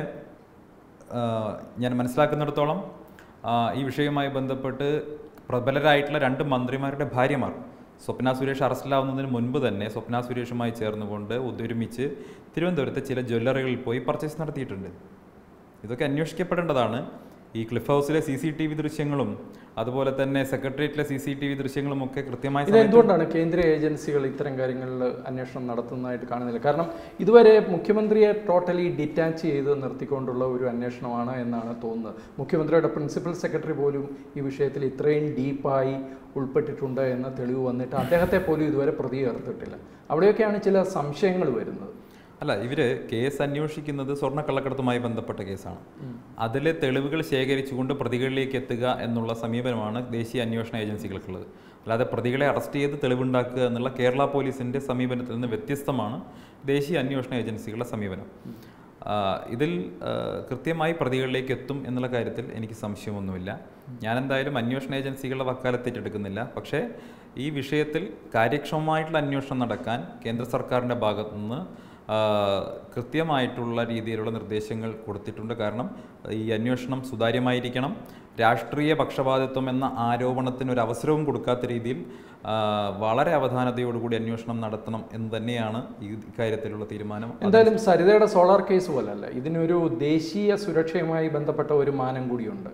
ആ, ഞാൻ മനസ്സിലാക്കുന്നിടത്തോളം ആ, ഈ വിഷയവുമായി ബന്ധപ്പെട്ട് പ്രബലരായിട്ടുള്ള രണ്ട് മന്ത്രിമാരുടെ ഭാര്യമാർ സ്വപ്ന സുരേഷ് അറസ്റ്റിലാവുന്നതിന് മുൻപ് തന്നെ സ്വപ്ന സുരേഷുമായി ചേർന്നുകൊണ്ട് ഒരുമിച്ച് തിരുവനന്തപുരത്തെ ചില ജ്വല്ലറികളിൽ പോയി പർച്ചേസ് നടത്തിയിട്ടുണ്ട് ഇതൊക്കെ അന്വേഷിക്കപ്പെടേണ്ടതാണ് ഈ ക്ലിഫ് ഹൗസിലെ സി സി ടി വി ദൃശ്യങ്ങളും അതുപോലെ തന്നെ സെക്രട്ടേറിയറ്റിലെ സി സി ടി വി ദൃശ്യങ്ങളും ഒക്കെ കൃത്യമായ ഇത് സമയത്ത് എന്തുകൊണ്ടാണ് കേന്ദ്ര ഏജൻസികൾ ഇത്തരം കാര്യങ്ങളിൽ അന്വേഷണം നടത്തുന്നതായിട്ട് കാണുന്നില്ല കാരണം ഇതുവരെ മുഖ്യമന്ത്രിയെ ടോട്ടലി ഡിറ്റാച്ച് ചെയ്ത് നിർത്തിക്കൊണ്ടുള്ള ഒരു അന്വേഷണമാണ് എന്നാണ് തോന്നുന്നത് മുഖ്യമന്ത്രിയുടെ പ്രിൻസിപ്പൽ സെക്രട്ടറി പോലും ഈ വിഷയത്തിൽ ഇത്രയും ഡീപ്പായി ഉൾപ്പെട്ടിട്ടുണ്ട് എന്ന തെളിവ് വന്നിട്ട് അദ്ദേഹത്തെ പോലും ഇതുവരെ പ്രതി ചേർത്തിട്ടില്ല അവിടെയൊക്കെയാണ് ചില സംശയങ്ങൾ വരുന്നത് അല്ല ഇവര് കേസ് അന്വേഷിക്കുന്നത് സ്വർണ്ണക്കള്ളക്കടത്തുമായി ബന്ധപ്പെട്ട കേസാണ് അതിലെ തെളിവുകൾ ശേഖരിച്ചുകൊണ്ട് പ്രതികളിലേക്ക് എത്തുക എന്നുള്ള സമീപനമാണ് ദേശീയ അന്വേഷണ ഏജൻസികൾക്കുള്ളത് അല്ലാതെ പ്രതികളെ അറസ്റ്റ് ചെയ്ത് തെളിവുണ്ടാക്കുക എന്നുള്ള കേരള പോലീസിന്റെ സമീപനത്തിൽ നിന്ന് വ്യത്യസ്തമാണ് ദേശീയ അന്വേഷണ ഏജൻസികളുടെ സമീപനം ആ, ഇതിൽ ആ, കൃത്യമായി പ്രതികളിലേക്ക് എത്തും എന്നുള്ള കാര്യത്തിൽ എനിക്ക് സംശയമൊന്നുമില്ല ഞാൻ എന്തായാലും അന്വേഷണ ഏജൻസികളുടെ വക്കാലത്തേറ്റെടുക്കുന്നില്ല പക്ഷേ ഈ വിഷയത്തിൽ കാര്യക്ഷമമായിട്ടുള്ള അന്വേഷണം നടക്കാൻ കേന്ദ്ര സർക്കാരിൻ്റെ ഭാഗത്തു നിന്ന് ആ, കൃത്യമായിട്ടുള്ള രീതിയിലുള്ള നിർദ്ദേശങ്ങൾ കൊടുത്തിട്ടുണ്ട് കാരണം ഈ അന്വേഷണം സുതാര്യമായിരിക്കണം രാഷ്ട്രീയ പക്ഷപാതിത്വം എന്ന ആരോപണത്തിന് ഒരു അവസരവും കൊടുക്കാത്ത രീതിയിൽ ആ, വളരെ അവധാനതയോടുകൂടി അന്വേഷണം നടത്തണം എന്ന് തന്നെയാണ് ഈ കാര്യത്തിലുള്ള തീരുമാനം എന്തായാലും സരിതയുടെ സോളാർ കേസ് പോലല്ല ഇതിനൊരു ദേശീയ സുരക്ഷയുമായി ബന്ധപ്പെട്ട ഒരു മാനം കൂടിയുണ്ട്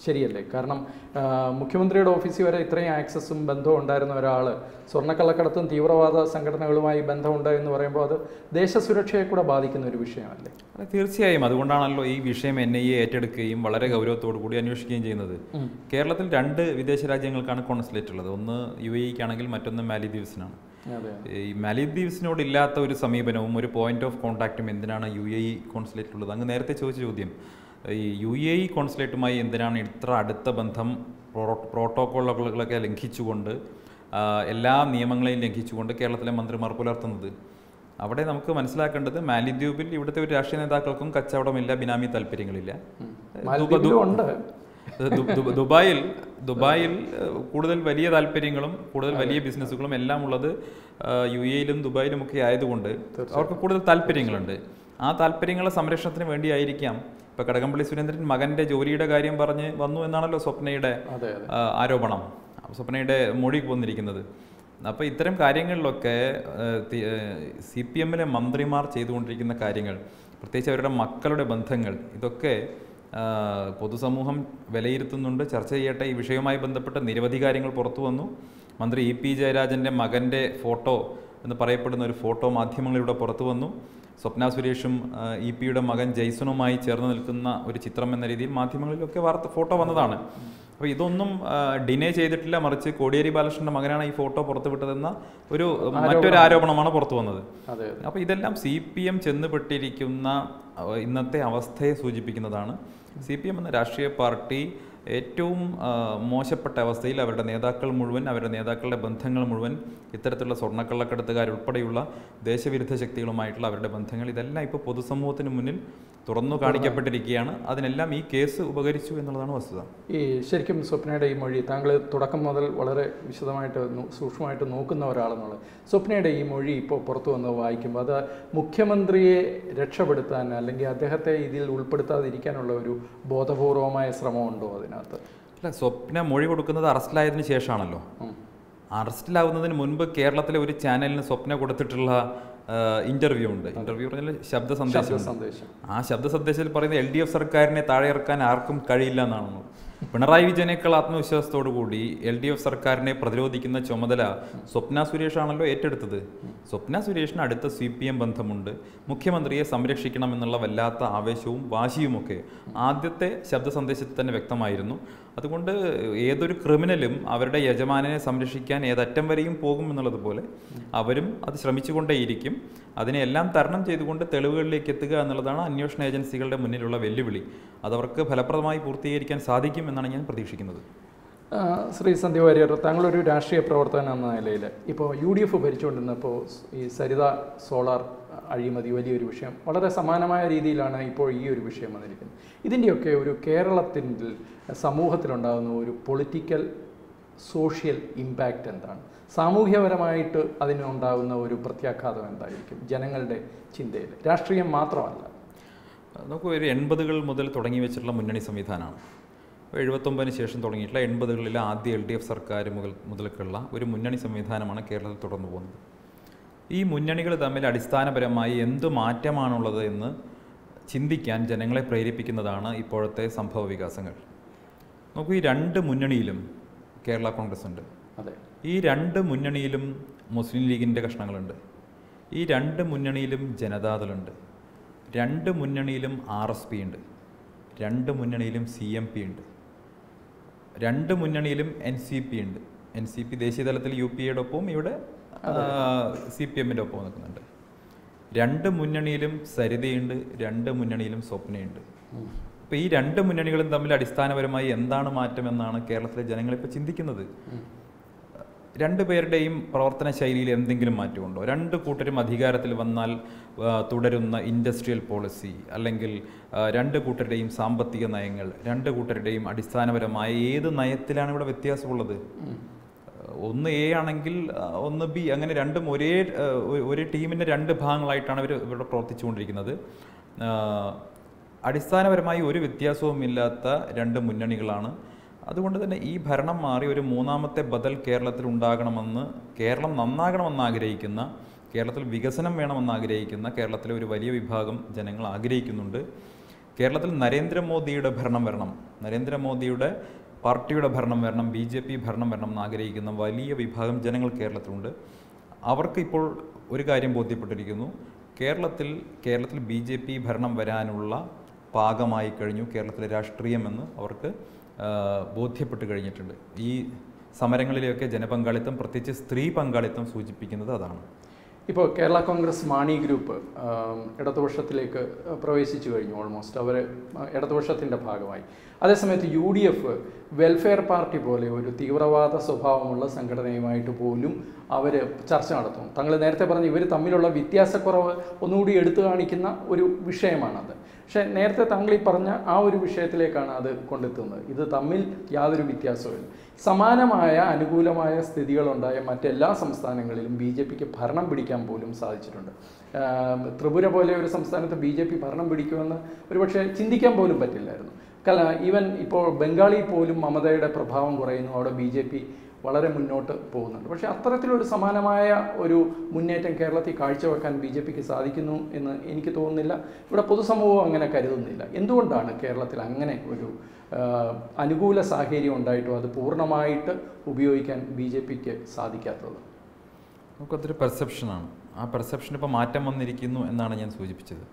ശരിയല്ലേ കാരണം ആ, മുഖ്യമന്ത്രിയുടെ ഓഫീസിൽ വരെ ഇത്രയും ആക്സസും ബന്ധവും ഉണ്ടായിരുന്ന ഒരാൾ സ്വർണ്ണക്കള്ളക്കടത്തും തീവ്രവാദ സംഘടനകളുമായി ബന്ധമുണ്ട് എന്ന് പറയുമ്പോൾ അത് ദേശസുരക്ഷയെ കൂടെ ബാധിക്കുന്ന ഒരു വിഷയമല്ലേ അത് തീർച്ചയായും അതുകൊണ്ടാണല്ലോ ഈ വിഷയം എൻ ഐ എ ഏറ്റെടുക്കുകയും വളരെ ഗൗരവത്തോടു കൂടി അന്വേഷിക്കുകയും ചെയ്യുന്നത് കേരളത്തിൽ രണ്ട് വിദേശ രാജ്യങ്ങൾക്കാണ് കോൺസുലേറ്റ് ഉള്ളത് ഒന്ന് യു എക്കാണെങ്കിൽ മറ്റൊന്ന് മാലിദ്വീപ്സിനാണ് അതെ ഈ മാലിദ്വീപ്സിനോട് ഇല്ലാത്ത ഒരു സമീപനവും ഒരു പോയിന്റ് ഓഫ് കോൺടാക്റ്റും എന്തിനാണ് യു എ ഇ കോൺസുലേറ്റ് ഉള്ളത് അങ്ങ് നേരത്തെ ചോദിച്ച ചോദ്യം ഈ യു എ ഇ കോൺസുലേറ്റുമായി എന്തിനാണ് ഇത്ര അടുത്ത ബന്ധം പ്രോ- പ്രോട്ടോക്കോളുകളൊക്കെ ലംഘിച്ചുകൊണ്ട് ആ, എല്ലാ നിയമങ്ങളെയും ലംഘിച്ചുകൊണ്ട് കേരളത്തിലെ മന്ത്രിമാർ പുലർത്തുന്നത് അവിടെ നമുക്ക് മനസ്സിലാക്കേണ്ടത് മാലിദ്വീപിൽ ഇവിടുത്തെ ഒരു രാഷ്ട്രീയ നേതാക്കൾക്കും കച്ചവടമില്ല ബിനാമി താല്പര്യങ്ങളില്ല മാലദ്വീപിലും ഉണ്ട് ദു- ദു- ദുബായിൽ ദുബായിൽ ഏഹ്, കൂടുതൽ വലിയ താല്പര്യങ്ങളും കൂടുതൽ വലിയ ബിസിനസ്സുകളും എല്ലാം ഉള്ളത് ആഹ്, യു എയിലും ദുബായിലും ഒക്കെ ആയതുകൊണ്ട് അവർക്ക് കൂടുതൽ താല്പര്യങ്ങളുണ്ട് ആ താല്പര്യങ്ങളുടെ സംരക്ഷണത്തിന് വേണ്ടിയായിരിക്കാം ഇപ്പൊ കടകംപള്ളി സുരേന്ദ്രൻ മകന്റെ ജോലിയുടെ കാര്യം പറഞ്ഞ് വന്നു എന്നാണല്ലോ സ്വപ്നയുടെ അതെ അതെ ആ, ആരോപണം സ്വപ്നയുടെ മൊഴി വന്നിരിക്കുന്നത് അപ്പോൾ ഇത്തരം കാര്യങ്ങളിലൊക്കെ സി പി എമ്മിലെ മന്ത്രിമാർ ചെയ്തുകൊണ്ടിരിക്കുന്ന കാര്യങ്ങൾ പ്രത്യേകിച്ച് അവരുടെ മക്കളുടെ ബന്ധങ്ങൾ ഇതൊക്കെ ആ, പൊതുസമൂഹം വിലയിരുത്തുന്നുണ്ട് ചർച്ച ചെയ്യട്ടെ ഈ വിഷയവുമായി ബന്ധപ്പെട്ട് നിരവധി കാര്യങ്ങൾ പുറത്തു വന്നു മന്ത്രി ഇ പി ജയരാജൻ്റെ മകൻ്റെ ഫോട്ടോ എന്ന് പറയപ്പെടുന്ന ഒരു ഫോട്ടോ മാധ്യമങ്ങളിലൂടെ പുറത്തു വന്നു സ്വപ്ന സുരേഷും ആ, ഇ പിയുടെ മകൻ ജയ്സണുമായി ചേർന്ന് നിൽക്കുന്ന ഒരു ചിത്രം എന്ന രീതിയിൽ മാധ്യമങ്ങളിലൊക്കെ വാർത്ത ഫോട്ടോ വന്നതാണ് അപ്പോൾ ഇതൊന്നും ഡിനേ ചെയ്തിട്ടില്ല മറിച്ച് കോടിയേരി ബാലകൃഷ്ണന്റെ മകനാണ് ഈ ഫോട്ടോ പുറത്തുവിട്ടതെന്ന ഒരു മറ്റൊരു ആരോപണമാണ് പുറത്തു വന്നത് അതെ അതെ അപ്പോൾ ഇതെല്ലാം സി പി എം ചെന്നുപെട്ടിരിക്കുന്ന അഹ്, ഇന്നത്തെ അവസ്ഥയെ സൂചിപ്പിക്കുന്നതാണ് സി പി എം എന്ന രാഷ്ട്രീയ പാർട്ടി ഏറ്റവും ആ, മോശപ്പെട്ട അവസ്ഥയിൽ അവരുടെ നേതാക്കൾ മുഴുവൻ അവരുടെ നേതാക്കളുടെ ബന്ധങ്ങൾ മുഴുവൻ ഇത്തരത്തിലുള്ള സ്വർണ്ണക്കള്ളക്കടത്തുകാരുൾപ്പെടെയുള്ള ദേശവിരുദ്ധ ശക്തികളുമായിട്ടുള്ള അവരുടെ ബന്ധങ്ങൾ ഇതെല്ലാം ഇപ്പോൾ പൊതുസമൂഹത്തിന് മുന്നിൽ തുറന്നു കാണിക്കപ്പെട്ടിരിക്കുകയാണ് അതിനെല്ലാം ഈ കേസ് ഉപകരിച്ചു എന്നുള്ളതാണ് വസ്തുത ഈ ശരിക്കും സ്വപ്നയുടെ ഈ മൊഴി താങ്കൾ തുടക്കം മുതൽ വളരെ വിശദമായിട്ട് നോ- സൂക്ഷ്മമായിട്ട് നോക്കുന്ന ഒരാളെന്നുള്ളത് സ്വപ്നയുടെ ഈ മൊഴി ഇപ്പോൾ പുറത്തു വന്ന് വായിക്കുമ്പോൾ അത് മുഖ്യമന്ത്രിയെ രക്ഷപ്പെടുത്താൻ അല്ലെങ്കിൽ അദ്ദേഹത്തെ ഇതിൽ ഉൾപ്പെടുത്താതിരിക്കാനുള്ള ഒരു ബോധപൂർവമായ ശ്രമമുണ്ടോ അതിനകത്ത് അല്ല സ്വപ്ന മൊഴി കൊടുക്കുന്നത് അറസ്റ്റിലായതിനു ശേഷമാണല്ലോ ഉം. അറസ്റ്റിലാവുന്നതിന് മുൻപ് കേരളത്തിലെ ഒരു ചാനലിന് സ്വപ്ന കൊടുത്തിട്ടുള്ള ഇന്റർവ്യൂ ഉണ്ട് ഇന്റർവ്യൂ പറഞ്ഞാൽ ശബ്ദ സന്ദേശം സന്ദേശം ആ ശബ്ദ സന്ദേശത്തിൽ പറയുന്നത് എൽ ഡി എഫ് സർക്കാരിനെ താഴെ ഇറക്കാൻ ആർക്കും കഴിയില്ല എന്നാണ് പിണറായി വിജയനേക്കാൾ ആത്മവിശ്വാസത്തോടു കൂടി എൽ ഡി എഫ് സർക്കാരിനെ പ്രതിരോധിക്കുന്ന ചുമതല സ്വപ്ന സുരേഷ് ആണല്ലോ ഏറ്റെടുത്തത് സ്വപ്ന സുരേഷിന് അടുത്ത സി പി എം ബന്ധമുണ്ട് മുഖ്യമന്ത്രിയെ സംരക്ഷിക്കണം എന്നുള്ള വല്ലാത്ത ആവേശവും വാശിയുമൊക്കെ ആദ്യത്തെ ശബ്ദ സന്ദേശത്തിൽ തന്നെ വ്യക്തമായിരുന്നു അതുകൊണ്ട് ഏതൊരു ക്രിമിനലും അവരുടെ യജമാനെ സംരക്ഷിക്കാൻ ഏതറ്റം വരെയും പോകും എന്നുള്ളതുപോലെ അവരും അത് ശ്രമിച്ചുകൊണ്ടേയിരിക്കും അതിനെല്ലാം തരണം ചെയ്തുകൊണ്ട് തെളിവുകളിലേക്ക് എത്തുക എന്നുള്ളതാണ് അന്വേഷണ ഏജൻസികളുടെ മുന്നിലുള്ള വെല്ലുവിളി അതവർക്ക് ഫലപ്രദമായി പൂർത്തീകരിക്കാൻ സാധിക്കും എന്നാണ് ഞാൻ പ്രതീക്ഷിക്കുന്നത് ആ, ശ്രീ സന്ധ്യ വാര്യർ താങ്കളൊരു രാഷ്ട്രീയ പ്രവർത്തകൻ എന്ന നിലയിൽ ഇപ്പോൾ യു ഡി എഫ് ഭരിച്ചുകൊണ്ടിരുന്നപ്പോൾ ഈ സരിത സോളാർ അഴിമതി വലിയൊരു വിഷയം വളരെ സമാനമായ രീതിയിലാണ് ഇപ്പോൾ ഈ ഒരു വിഷയം വന്നിരിക്കുന്നത് ഇതിൻ്റെയൊക്കെ ഒരു കേരളത്തിൽ സമൂഹത്തിലുണ്ടാകുന്ന ഒരു പൊളിറ്റിക്കൽ സോഷ്യൽ ഇമ്പാക്റ്റ് എന്താണ് സാമൂഹ്യപരമായിട്ട് അതിനുണ്ടാകുന്ന ഒരു പ്രത്യാഘാതം എന്തായിരിക്കും ജനങ്ങളുടെ ചിന്തയിൽ രാഷ്ട്രീയം മാത്രമല്ല നമുക്ക് ഒരു എൺപതുകൾ മുതൽ തുടങ്ങി വെച്ചിട്ടുള്ള മുന്നണി സംവിധാനമാണ് എഴുപത്തൊമ്പതിന് ശേഷം തുടങ്ങിയിട്ടുള്ള എൺപതുകളിലെ ആദ്യ എൽ ഡി എഫ് സർക്കാർ മുതൽ മുതൽക്കുള്ള ഒരു മുന്നണി സംവിധാനമാണ് കേരളത്തിൽ തുടർന്നു പോകുന്നത് ഈ മുന്നണികൾ തമ്മിൽ അടിസ്ഥാനപരമായി എന്ത് മാറ്റമാണുള്ളത് എന്ന് ചിന്തിക്കാൻ ജനങ്ങളെ പ്രേരിപ്പിക്കുന്നതാണ് ഇപ്പോഴത്തെ സംഭവ വികാസങ്ങൾ നോക്കൂ ഈ രണ്ട് മുന്നണിയിലും കേരള കോൺഗ്രസ് ഉണ്ട് അതെ ഈ രണ്ട് മുന്നണിയിലും മുസ്ലിം ലീഗിൻ്റെ കഷ്ണങ്ങളുണ്ട് ഈ രണ്ട് മുന്നണിയിലും ജനതാദളുണ്ട് രണ്ട് മുന്നണിയിലും ആർ എസ് പി ഉണ്ട് രണ്ട് മുന്നണിയിലും സി എം പി ഉണ്ട് രണ്ട് മുന്നണിയിലും എൻ സി പി ഉണ്ട് എൻ സി പി ദേശീയ തലത്തിൽ യു പി എയുടെ ഒപ്പവും ഇവിടെ സി പി എമ്മിൻ്റെ ഒപ്പവും നിൽക്കുന്നുണ്ട് രണ്ട് മുന്നണിയിലും സരിതയുണ്ട് രണ്ട് മുന്നണിയിലും സ്വപ്നയുണ്ട് അപ്പോൾ ഈ രണ്ട് മുന്നണികളും തമ്മിൽ അടിസ്ഥാനപരമായി എന്താണ് മാറ്റം എന്നാണ് കേരളത്തിലെ ജനങ്ങളിപ്പോൾ ചിന്തിക്കുന്നത് രണ്ട് പേരുടെയും പ്രവർത്തന ശൈലിയിൽ എന്തെങ്കിലും മാറ്റമുണ്ടോ രണ്ട് കൂട്ടരും അധികാരത്തിൽ വന്നാൽ ആ, തുടരുന്ന ഇൻഡസ്ട്രിയൽ പോളിസി അല്ലെങ്കിൽ ആ, രണ്ട് കൂട്ടരുടെയും സാമ്പത്തിക നയങ്ങൾ രണ്ട് കൂട്ടരുടെയും അടിസ്ഥാനപരമായ ഏത് നയത്തിലാണ് ഇവിടെ വ്യത്യാസമുള്ളത് ഒന്ന് എ ആണെങ്കിൽ ആ, ഒന്ന് ബി അങ്ങനെ രണ്ടും ഒരേ ആ, ഒ- ഒരേ ടീമിൻ്റെ രണ്ട് ഭാഗങ്ങളായിട്ടാണ് ഇവർ ഇവിടെ പ്രവർത്തിച്ചുകൊണ്ടിരിക്കുന്നത് ആ, അടിസ്ഥാനപരമായി ഒരു വ്യത്യാസവുമില്ലാത്ത രണ്ട് മുന്നണികളാണ് അതുകൊണ്ട് തന്നെ ഈ ഭരണം മാറി ഒരു മൂന്നാമത്തെ ബദൽ കേരളത്തിൽ ഉണ്ടാകണമെന്ന് കേരളം നന്നാകണമെന്ന് ആഗ്രഹിക്കുന്ന കേരളത്തിൽ വികസനം വേണമെന്ന് ആഗ്രഹിക്കുന്ന കേരളത്തിലെ ഒരു വലിയ വിഭാഗം ജനങ്ങൾ ആഗ്രഹിക്കുന്നുണ്ട് കേരളത്തിൽ നരേന്ദ്രമോദിയുടെ ഭരണം വരണം നരേന്ദ്രമോദിയുടെ പാർട്ടിയുടെ ഭരണം വരണം ബി ജെ പി ഭരണം വരണം എന്ന് ആഗ്രഹിക്കുന്ന വലിയ വിഭാഗം ജനങ്ങൾ കേരളത്തിലുണ്ട് അവർക്ക് ഇപ്പോൾ ഒരു കാര്യം ബോധ്യപ്പെട്ടിരിക്കുന്നു കേരളത്തിൽ കേരളത്തിൽ ബി ജെ പി ഭരണം വരാനുള്ള പാകമായി കഴിഞ്ഞു കേരളത്തിലെ രാഷ്ട്രീയമെന്ന് അവർക്ക് ആ, ബോധ്യപ്പെട്ട് കഴിഞ്ഞിട്ടുണ്ട് ഈ സമരങ്ങളിലെയൊക്കെ ജനപങ്കാളിത്തം പ്രത്യേകിച്ച് സ്ത്രീ പങ്കാളിത്തം സൂചിപ്പിക്കുന്നത് അതാണ് ഇപ്പോൾ കേരള കോൺഗ്രസ് മാണി ഗ്രൂപ്പ് ആം, ഇടതുപക്ഷത്തിലേക്ക് പ്രവേശിച്ചു കഴിഞ്ഞു ഓൾമോസ്റ്റ് അവർ ഇടതുപക്ഷത്തിൻ്റെ ഭാഗമായി അതേസമയത്ത് U D F welfare party പോലെ ഒരു തീവ്രവാദ സ്വഭാവമുള്ള സംഘടനയുമായിട്ട് പോലും അവർ ചർച്ച നടത്തും തങ്ങൾ നേരത്തെ പറഞ്ഞ ഇവർ തമ്മിലുള്ള വ്യത്യാസക്കുറവ് ഒന്നുകൂടി എടുത്തു കാണിക്കുന്ന ഒരു വിഷയമാണത് പക്ഷേ നേരത്തെ താങ്കൾ ഈ പറഞ്ഞ ആ ഒരു വിഷയത്തിലേക്കാണ് അത് കൊണ്ടെത്തുന്നത് ഇത് തമ്മിൽ യാതൊരു വ്യത്യാസവുമില്ല സമാനമായ അനുകൂലമായ സ്ഥിതികളുണ്ടായ മറ്റെല്ലാ സംസ്ഥാനങ്ങളിലും ബി ജെ പിക്ക് ഭരണം പിടിക്കാൻ പോലും സാധിച്ചിട്ടുണ്ട് ആം, ത്രിപുര പോലെ ഒരു സംസ്ഥാനത്ത് ബി ജെ പി ഭരണം പിടിക്കുമെന്ന് ഒരുപക്ഷെ ചിന്തിക്കാൻ പോലും പറ്റില്ലായിരുന്നു കല ഈവൻ ഇപ്പോൾ ബംഗാളിൽ പോലും മമതയുടെ പ്രഭാവം കുറയുന്നു അവിടെ ബി ജെ പി വളരെ മുന്നോട്ട് പോകുന്നുണ്ട് പക്ഷേ അത്തരത്തിലൊരു സമാനമായ ഒരു മുന്നേറ്റം കേരളത്തിൽ കാഴ്ചവെക്കാൻ ബി ജെ പിക്ക് സാധിക്കുന്നു എന്ന് എനിക്ക് തോന്നുന്നില്ല ഇവിടെ പൊതുസമൂഹം അങ്ങനെ കരുതുന്നില്ല എന്തുകൊണ്ടാണ് കേരളത്തിൽ അങ്ങനെ ഒരു ആ, അനുകൂല സാഹചര്യം ഉണ്ടായിട്ടും അത് പൂർണ്ണമായിട്ട് ഉപയോഗിക്കാൻ ബി ജെ പിക്ക് സാധിക്കാത്തത് നമുക്കതൊരു പെർസെപ്ഷനാണ് ആ പെർസെപ്ഷൻ ഇപ്പോൾ മാറ്റം വന്നിരിക്കുന്നു എന്നാണ് ഞാൻ സൂചിപ്പിച്ചത്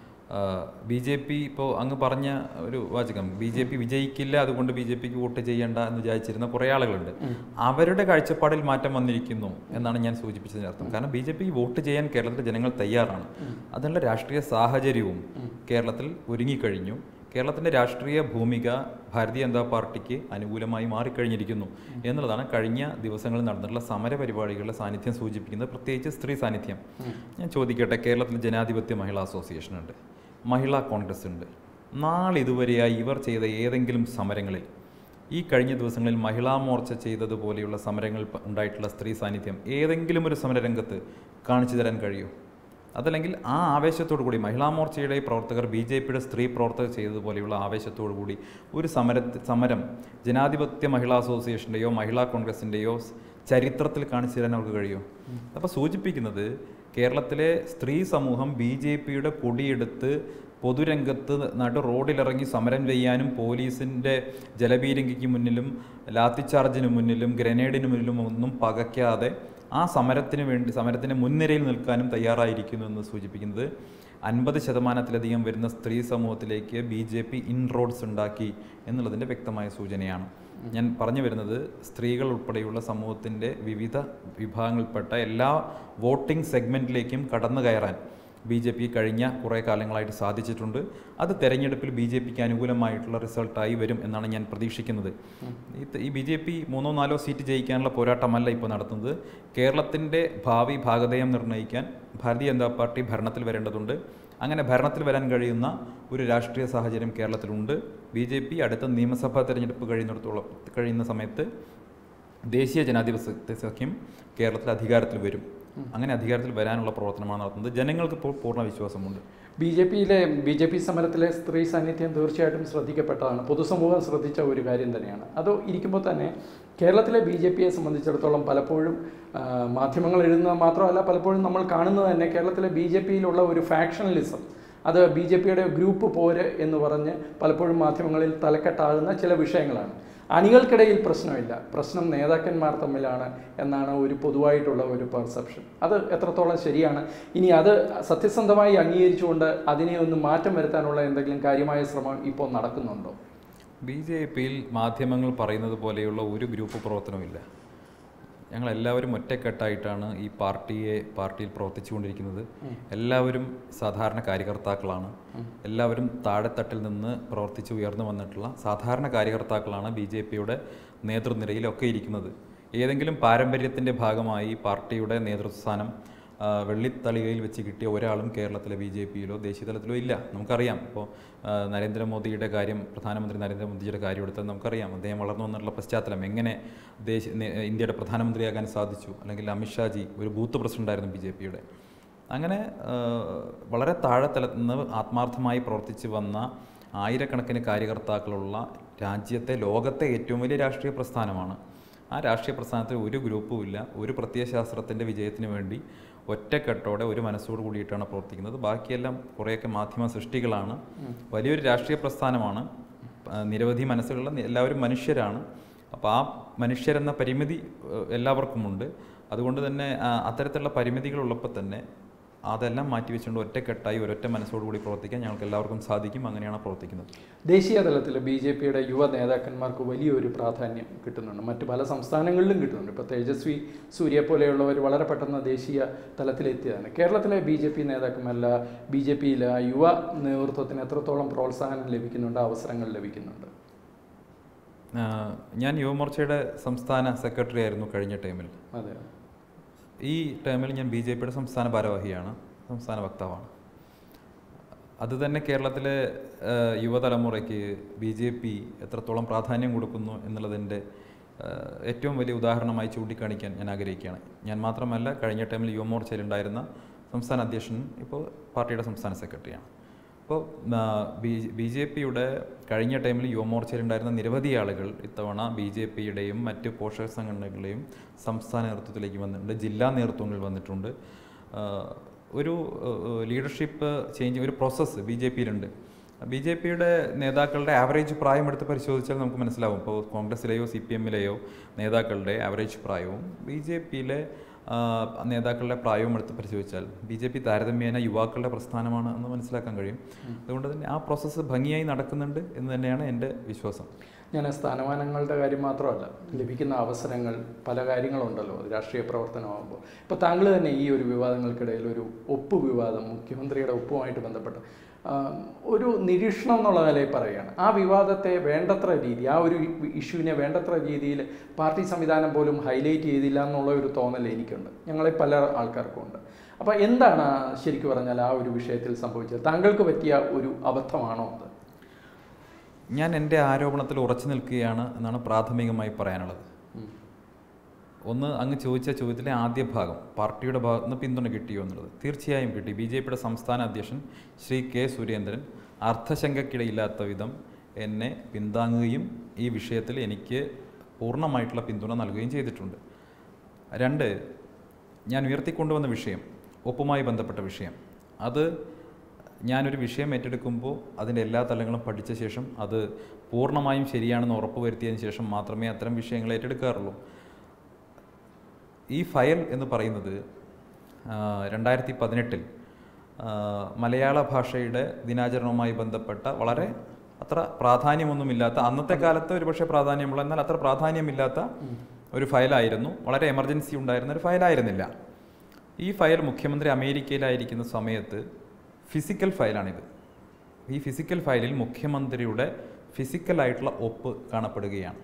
ബി ജെ പി ഇപ്പോൾ അങ്ങ് പറഞ്ഞ ഒരു വാചകം ബി ജെ പി വിജയിക്കില്ല അതുകൊണ്ട് ബി ജെ പിക്ക് വോട്ട് ചെയ്യേണ്ട എന്ന് വിചാരിച്ചിരുന്ന കുറേ ആളുകളുണ്ട് അവരുടെ കാഴ്ചപ്പാടിൽ മാറ്റം വന്നിരിക്കുന്നു എന്നാണ് ഞാൻ സൂചിപ്പിച്ചതിന് അർത്ഥം കാരണം ബി ജെ പി വോട്ട് ചെയ്യാൻ കേരളത്തിലെ ജനങ്ങൾ തയ്യാറാണ് അതിനുള്ള രാഷ്ട്രീയ സാഹചര്യവും കേരളത്തിൽ ഒരുങ്ങിക്കഴിഞ്ഞു കേരളത്തിൻ്റെ രാഷ്ട്രീയ ഭൂമിക ഭാരതീയ ജനതാ പാർട്ടിക്ക് അനുകൂലമായി മാറിക്കഴിഞ്ഞിരിക്കുന്നു എന്നുള്ളതാണ് കഴിഞ്ഞ ദിവസങ്ങളിൽ നടന്നിട്ടുള്ള സമര പരിപാടികളുടെ സാന്നിധ്യം സൂചിപ്പിക്കുന്നത് പ്രത്യേകിച്ച് സ്ത്രീ സാന്നിധ്യം ഞാൻ ചോദിക്കട്ടെ കേരളത്തിൽ ജനാധിപത്യ മഹിളാ അസോസിയേഷൻ ഉണ്ട് മഹിളാ കോൺഗ്രസ് ഉണ്ട് നാളെ ഇതുവരെയായി ഇവർ ചെയ്ത ഏതെങ്കിലും സമരങ്ങളിൽ ഈ കഴിഞ്ഞ ദിവസങ്ങളിൽ മഹിളാ മോർച്ച ചെയ്തതുപോലെയുള്ള സമരങ്ങൾ പ- ഉണ്ടായിട്ടുള്ള സ്ത്രീ സാന്നിധ്യം ഏതെങ്കിലും ഒരു സമരരംഗത്ത് കാണിച്ചു തരാൻ കഴിയുമോ അതല്ലെങ്കിൽ ആ ആവേശത്തോടു കൂടി മഹിളാ മോർച്ചയുടെ പ്രവർത്തകർ ബി ജെ പിയുടെ സ്ത്രീ പ്രവർത്തകർ ചെയ്തതുപോലെയുള്ള ആവേശത്തോടു കൂടി ഒരു സമര സമരം ജനാധിപത്യ മഹിളാ അസോസിയേഷൻ്റെയോ മഹിളാ കോൺഗ്രസിൻ്റെയോ സ് ചരിത്രത്തിൽ കാണിച്ചു തരാൻ അവർക്ക് കഴിയുമോ അപ്പോൾ സൂചിപ്പിക്കുന്നത് കേരളത്തിലെ സ്ത്രീ സമൂഹം ബി ജെ പിയുടെ കൊടിയെടുത്ത് പൊതുരംഗത്ത് നടു റോഡിലിറങ്ങി സമരം ചെയ്യാനും പോലീസിൻ്റെ ജലപീരങ്കിക്ക് മുന്നിലും ലാത്തിച്ചാർജിന് മുന്നിലും ഗ്രനേഡിന് മുന്നിലും ഒന്നും പകയ്ക്കാതെ ആ സമരത്തിന് വേണ്ടി സമരത്തിൻ്റെ മുൻനിരയിൽ നിൽക്കാനും തയ്യാറായിരിക്കുന്നു എന്ന് സൂചിപ്പിക്കുന്നത് അൻപത് ശതമാനത്തിലധികം വരുന്ന സ്ത്രീ സമൂഹത്തിലേക്ക് ബി ജെ പി ഇൻറോഡ്സ് ഉണ്ടാക്കി എന്നുള്ളതിൻ്റെ വ്യക്തമായ സൂചനയാണ് ഞാൻ പറഞ്ഞു വരുന്നത് സ്ത്രീകൾ ഉൾപ്പെടെയുള്ള സമൂഹത്തിൻ്റെ വിവിധ വിഭാഗങ്ങളിൽപ്പെട്ട എല്ലാ വോട്ടിംഗ് സെഗ്മെൻറ്റിലേക്കും കടന്നു കയറാൻ ബി ജെ പി കഴിഞ്ഞ കുറേ കാലങ്ങളായിട്ട് സാധിച്ചിട്ടുണ്ട് അത് തെരഞ്ഞെടുപ്പിൽ ബി ജെ പിക്ക് അനുകൂലമായിട്ടുള്ള റിസൾട്ടായി വരും എന്നാണ് ഞാൻ പ്രതീക്ഷിക്കുന്നത് ഈ ത- ഈ ബി ജെ പി മൂന്നോ നാലോ സീറ്റ് ജയിക്കാനുള്ള പോരാട്ടമല്ല ഇപ്പോൾ നടത്തുന്നത് കേരളത്തിൻ്റെ ഭാവി ഭാഗധേയം നിർണ്ണയിക്കാൻ ഭാരതീയ ജനതാ പാർട്ടി ഭരണത്തിൽ വരേണ്ടതുണ്ട് അങ്ങനെ ഭരണത്തിൽ വരാൻ കഴിയുന്ന ഒരു രാഷ്ട്രീയ സാഹചര്യം കേരളത്തിലുണ്ട് ബി ജെ പി അടുത്ത നിയമസഭാ തെരഞ്ഞെടുപ്പ് കഴിയുന്നിടത്തോളം കഴിയുന്ന സമയത്ത് ദേശീയ ജനാധിപത്യ സഖ്യം കേരളത്തിൽ അധികാരത്തിൽ വരും അങ്ങനെ അധികാരത്തിൽ വരാനുള്ള പ്രവർത്തനമാണ് നടത്തുന്നത് ജനങ്ങൾക്ക് ഇപ്പോൾ പൂർണ്ണ വിശ്വാസമുണ്ട് ബി ജെ പിയിലെ ബി ജെ പി സമരത്തിലെ സ്ത്രീ സാന്നിധ്യം തീർച്ചയായിട്ടും ശ്രദ്ധിക്കപ്പെട്ടതാണ് പൊതുസമൂഹം ശ്രദ്ധിച്ച ഒരു കാര്യം തന്നെയാണ് അത് ഇരിക്കുമ്പോൾ തന്നെ കേരളത്തിലെ ബി ജെ പിയെ സംബന്ധിച്ചിടത്തോളം പലപ്പോഴും ആ, മാധ്യമങ്ങൾ എഴുതുന്നത് മാത്രമല്ല പലപ്പോഴും നമ്മൾ കാണുന്നത് തന്നെ കേരളത്തിലെ ബി ജെ പിയിലുള്ള ഒരു ഫാക്ഷണലിസം അത് ബി ജെ പിയുടെ ഗ്രൂപ്പ് പോര് എന്ന് പറഞ്ഞ് പലപ്പോഴും മാധ്യമങ്ങളിൽ തലക്കെട്ടാകുന്ന ചില വിഷയങ്ങളാണ് അണികൾക്കിടയിൽ പ്രശ്നമില്ല പ്രശ്നം നേതാക്കന്മാർ തമ്മിലാണ് എന്നാണ് ഒരു പൊതുവായിട്ടുള്ള ഒരു പെർസെപ്ഷൻ അത് എത്രത്തോളം ശരിയാണ് ഇനി അത് സത്യസന്ധമായി അംഗീകരിച്ചുകൊണ്ട് അതിനെ ഒന്ന് മാറ്റം വരുത്താനുള്ള എന്തെങ്കിലും കാര്യമായ ശ്രമം ഇപ്പോൾ നടക്കുന്നുണ്ടോ ബി ജെ പിയിൽ മാധ്യമങ്ങൾ പറയുന്നത് പോലെയുള്ള ഒരു ഗ്രൂപ്പ് പ്രവർത്തനമില്ല ഞങ്ങൾ എല്ലാവരും ഒറ്റക്കെട്ടായിട്ടാണ് ഈ പാർട്ടിയെ പാർട്ടിയിൽ പ്രവർത്തിച്ചുകൊണ്ടിരിക്കുന്നത് എല്ലാവരും സാധാരണ കാര്യകർത്താക്കളാണ് എല്ലാവരും താഴെത്തട്ടിൽ നിന്ന് പ്രവർത്തിച്ച് ഉയർന്നു വന്നിട്ടുള്ള സാധാരണ കാര്യകർത്താക്കളാണ് ബി ജെ പിയുടെ നേതൃനിരയിലൊക്കെ ഇരിക്കുന്നത് ഏതെങ്കിലും പാരമ്പര്യത്തിൻ്റെ ഭാഗമായി പാർട്ടിയുടെ നേതൃസ്ഥാനം ആ, വെള്ളിത്തളികയിൽ വെച്ച് കിട്ടിയ ഒരാളും കേരളത്തിലെ ബി ജെ പിയിലോ ദേശീയ തലത്തിലോ ഇല്ല നമുക്കറിയാം ഇപ്പോൾ ആ, നരേന്ദ്രമോദിയുടെ കാര്യം പ്രധാനമന്ത്രി നരേന്ദ്രമോദിയുടെ കാര്യം എടുത്താൽ നമുക്കറിയാം അദ്ദേഹം വളർന്നു വന്നിട്ടുള്ള പശ്ചാത്തലം എങ്ങനെ ദേശീയ നേ- ഇന്ത്യയുടെ പ്രധാനമന്ത്രിയാകാൻ സാധിച്ചു അല്ലെങ്കിൽ അമിത്ഷാജി ഒരു ബൂത്ത് പ്രസിഡന്റായിരുന്നു ബി ജെ പിയുടെ അങ്ങനെ ആ, വളരെ താഴെത്തലത്തിൽ നിന്ന് ആത്മാർത്ഥമായി പ്രവർത്തിച്ച് വന്ന ആയിരക്കണക്കിന് കാര്യകർത്താക്കളുള്ള രാജ്യത്തെ ലോകത്തെ ഏറ്റവും വലിയ രാഷ്ട്രീയ പ്രസ്ഥാനമാണ് ആ രാഷ്ട്രീയ പ്രസ്ഥാനത്തിൽ ഒരു ഗ്രൂപ്പും ഇല്ല ഒരു പ്രത്യയശാസ്ത്രത്തിൻ്റെ വിജയത്തിന് വേണ്ടി ഒറ്റക്കെട്ടോടെ ഒരു മനസ്സോട് കൂടിയിട്ടാണ് പ്രവർത്തിക്കുന്നത് ബാക്കിയെല്ലാം കുറേയൊക്കെ മാധ്യമ സൃഷ്ടികളാണ് വലിയൊരു രാഷ്ട്രീയ പ്രസ്ഥാനമാണ് ആ, നിരവധി മനസ്സുകളുള്ള നി- എല്ലാവരും മനുഷ്യരാണ് അപ്പോൾ ആ മനുഷ്യരെന്ന പരിമിതി ഏഹ്, എല്ലാവർക്കുമുണ്ട് അതുകൊണ്ട് തന്നെ ആ, അത്തരത്തിലുള്ള പരിമിതികളുള്ളപ്പോൾ തന്നെ അതെല്ലാം മാറ്റിവെച്ചുകൊണ്ട് ഒറ്റക്കെട്ടായി ഒരൊറ്റ മനസ്സോടുകൂടി പ്രവർത്തിക്കാൻ ഞങ്ങൾക്ക് എല്ലാവർക്കും സാധിക്കും അങ്ങനെയാണ് പ്രവർത്തിക്കുന്നത് ദേശീയ തലത്തിൽ ബി ജെ പിയുടെ യുവ നേതാക്കന്മാർക്ക് വലിയൊരു പ്രാധാന്യം കിട്ടുന്നുണ്ട് മറ്റ് പല സംസ്ഥാനങ്ങളിലും കിട്ടുന്നുണ്ട് ഇപ്പോൾ തേജസ്വി സൂര്യ പോലെയുള്ളവർ വളരെ പെട്ടെന്ന് ദേശീയ തലത്തിലെത്തിയതാണ് കേരളത്തിലെ ബി ജെ പി നേതാക്കന്മാരല്ല ബി ജെ പിയിലെ യുവ നേതൃത്വത്തിന് എത്രത്തോളം പ്രോത്സാഹനം ലഭിക്കുന്നുണ്ട് അവസരങ്ങൾ ലഭിക്കുന്നുണ്ട് ആ, ഞാൻ യുവമോർച്ചയുടെ സംസ്ഥാന സെക്രട്ടറി ആയിരുന്നു കഴിഞ്ഞ ടൈമിൽ അതെ ഈ ടൈമിൽ ഞാൻ ബി ജെ പിയുടെ സംസ്ഥാന ഭാരവാഹിയാണ് സംസ്ഥാന വക്താവാണ് അത് തന്നെ കേരളത്തിലെ ആ, യുവതലമുറയ്ക്ക് ബി ജെ പി എത്രത്തോളം പ്രാധാന്യം കൊടുക്കുന്നു എന്നുള്ളതിൻ്റെ ആ, ഏറ്റവും വലിയ ഉദാഹരണമായി ചൂണ്ടിക്കാണിക്കാൻ ഞാൻ ആഗ്രഹിക്കുകയാണ് ഞാൻ മാത്രമല്ല കഴിഞ്ഞ ടൈമിൽ യുവമോർച്ചയിലുണ്ടായിരുന്ന സംസ്ഥാന അധ്യക്ഷൻ ഇപ്പോൾ പാർട്ടിയുടെ സംസ്ഥാന സെക്രട്ടറിയാണ് അപ്പോൾ ബി ബി ജെ പിയുടെ കഴിഞ്ഞ ടൈമിൽ യുവമോർച്ചയിലുണ്ടായിരുന്ന നിരവധി ആളുകൾ ഇത്തവണ ബി ജെ പിയുടെയും മറ്റ് പോഷക സംഘടനകളുടെയും സംസ്ഥാന നേതൃത്വത്തിലേക്ക് വന്നിട്ടുണ്ട് ജില്ലാ നേതൃത്വങ്ങളിൽ വന്നിട്ടുണ്ട് ആ, ഒരു ലീഡർഷിപ്പ് ചേഞ്ച് ഒരു പ്രോസസ്സ് ബി ജെ പിയിലുണ്ട് ബി ജെ പിയുടെ നേതാക്കളുടെ ആവറേജ് പ്രായം എടുത്ത് പരിശോധിച്ചാൽ നമുക്ക് മനസ്സിലാവും ഇപ്പോൾ കോൺഗ്രസിലെയോ സി പി എമ്മിലെയോ നേതാക്കളുടെ ആവറേജ് പ്രായവും ബി ജെ പിയിലെ നേതാക്കളുടെ പ്രായവും എടുത്ത് പരിശോധിച്ചാൽ ബി ജെ പി താരതമ്യേന യുവാക്കളുടെ പ്രസ്ഥാനമാണ് എന്ന് മനസ്സിലാക്കാൻ കഴിയും അതുകൊണ്ട് തന്നെ ആ പ്രോസസ്സ് ഭംഗിയായി നടക്കുന്നുണ്ട് എന്ന് തന്നെയാണ് എൻ്റെ വിശ്വാസം ഞാൻ സ്ഥാനമാനങ്ങളുടെ കാര്യം മാത്രമല്ല ലഭിക്കുന്ന അവസരങ്ങൾ പല കാര്യങ്ങളുണ്ടല്ലോ രാഷ്ട്രീയ പ്രവർത്തനമാകുമ്പോൾ ഇപ്പോൾ താങ്കൾ തന്നെ ഈ ഒരു വിവാദങ്ങൾക്കിടയിൽ ഒരു ഒപ്പ് വിവാദം മുഖ്യമന്ത്രിയുടെ ഒപ്പുമായിട്ട് ബന്ധപ്പെട്ട് ആ, ഒരു നിരീക്ഷണം എന്നുള്ള നിലയിൽ പറയുകയാണ് ആ വിവാദത്തെ വേണ്ടത്ര രീതി ആ ഒരു ഇഷ്യൂവിനെ വേണ്ടത്ര രീതിയിൽ പാർട്ടി സംവിധാനം പോലും ഹൈലൈറ്റ് ചെയ്തില്ല എന്നുള്ള ഒരു തോന്നൽ എനിക്കുണ്ട് ഞങ്ങളെ പല ആൾക്കാർക്കും ഉണ്ട് അപ്പോൾ എന്താണ് ആ ശരിക്കും പറഞ്ഞാൽ ആ ഒരു വിഷയത്തിൽ സംഭവിച്ചത് താങ്കൾക്ക് പറ്റിയ ഒരു അബദ്ധമാണോ അത് ഞാൻ എൻ്റെ ആരോപണത്തിൽ ഉറച്ചു നിൽക്കുകയാണ് എന്നാണ് പ്രാഥമികമായി പറയാനുള്ളത് ഉം. ഒന്ന് അങ്ങ് ചോദിച്ച ചോദ്യത്തിലെ ആദ്യ ഭാഗം പാർട്ടിയുടെ ഭാഗത്ത് നിന്ന് പിന്തുണ കിട്ടിയോ എന്നുള്ളത് തീർച്ചയായും കിട്ടി ബി ജെ പിയുടെ സംസ്ഥാന അധ്യക്ഷൻ ശ്രീ കെ സുരേന്ദ്രൻ അർത്ഥശങ്കക്കിടയില്ലാത്ത വിധം എന്നെ പിന്താങ്ങുകയും ഈ വിഷയത്തിൽ എനിക്ക് പൂർണ്ണമായിട്ടുള്ള പിന്തുണ നൽകുകയും ചെയ്തിട്ടുണ്ട് രണ്ട് ഞാൻ ഉയർത്തിക്കൊണ്ടുവന്ന വിഷയം ഒപ്പുമായി ബന്ധപ്പെട്ട വിഷയം അത് ഞാനൊരു വിഷയം ഏറ്റെടുക്കുമ്പോൾ അതിൻ്റെ എല്ലാ തലങ്ങളും പഠിച്ച ശേഷം അത് പൂർണ്ണമായും ശരിയാണെന്ന് ഉറപ്പുവരുത്തിയതിന് ശേഷം മാത്രമേ അത്തരം വിഷയങ്ങൾ ഏറ്റെടുക്കാറുള്ളൂ ഈ ഫയൽ എന്ന് പറയുന്നത് ആ, രണ്ടായിരത്തി പതിനെട്ടിൽ ആ, മലയാള ഭാഷയുടെ ദിനാചരണവുമായി ബന്ധപ്പെട്ട വളരെ അത്ര പ്രാധാന്യമൊന്നുമില്ലാത്ത അന്നത്തെ കാലത്ത് ഒരുപക്ഷെ പ്രാധാന്യമുള്ള എന്നാൽ അത്ര പ്രാധാന്യമില്ലാത്ത ഒരു ഫയലായിരുന്നു വളരെ എമർജൻസി ഉണ്ടായിരുന്ന ഒരു ഫയലായിരുന്നില്ല ഈ ഫയൽ മുഖ്യമന്ത്രി അമേരിക്കയിലായിരിക്കുന്ന സമയത്ത് ഫിസിക്കൽ ഫയലാണിത് ഈ ഫിസിക്കൽ ഫയലിൽ മുഖ്യമന്ത്രിയുടെ ഫിസിക്കലായിട്ടുള്ള ഒപ്പ് കാണപ്പെടുകയാണ്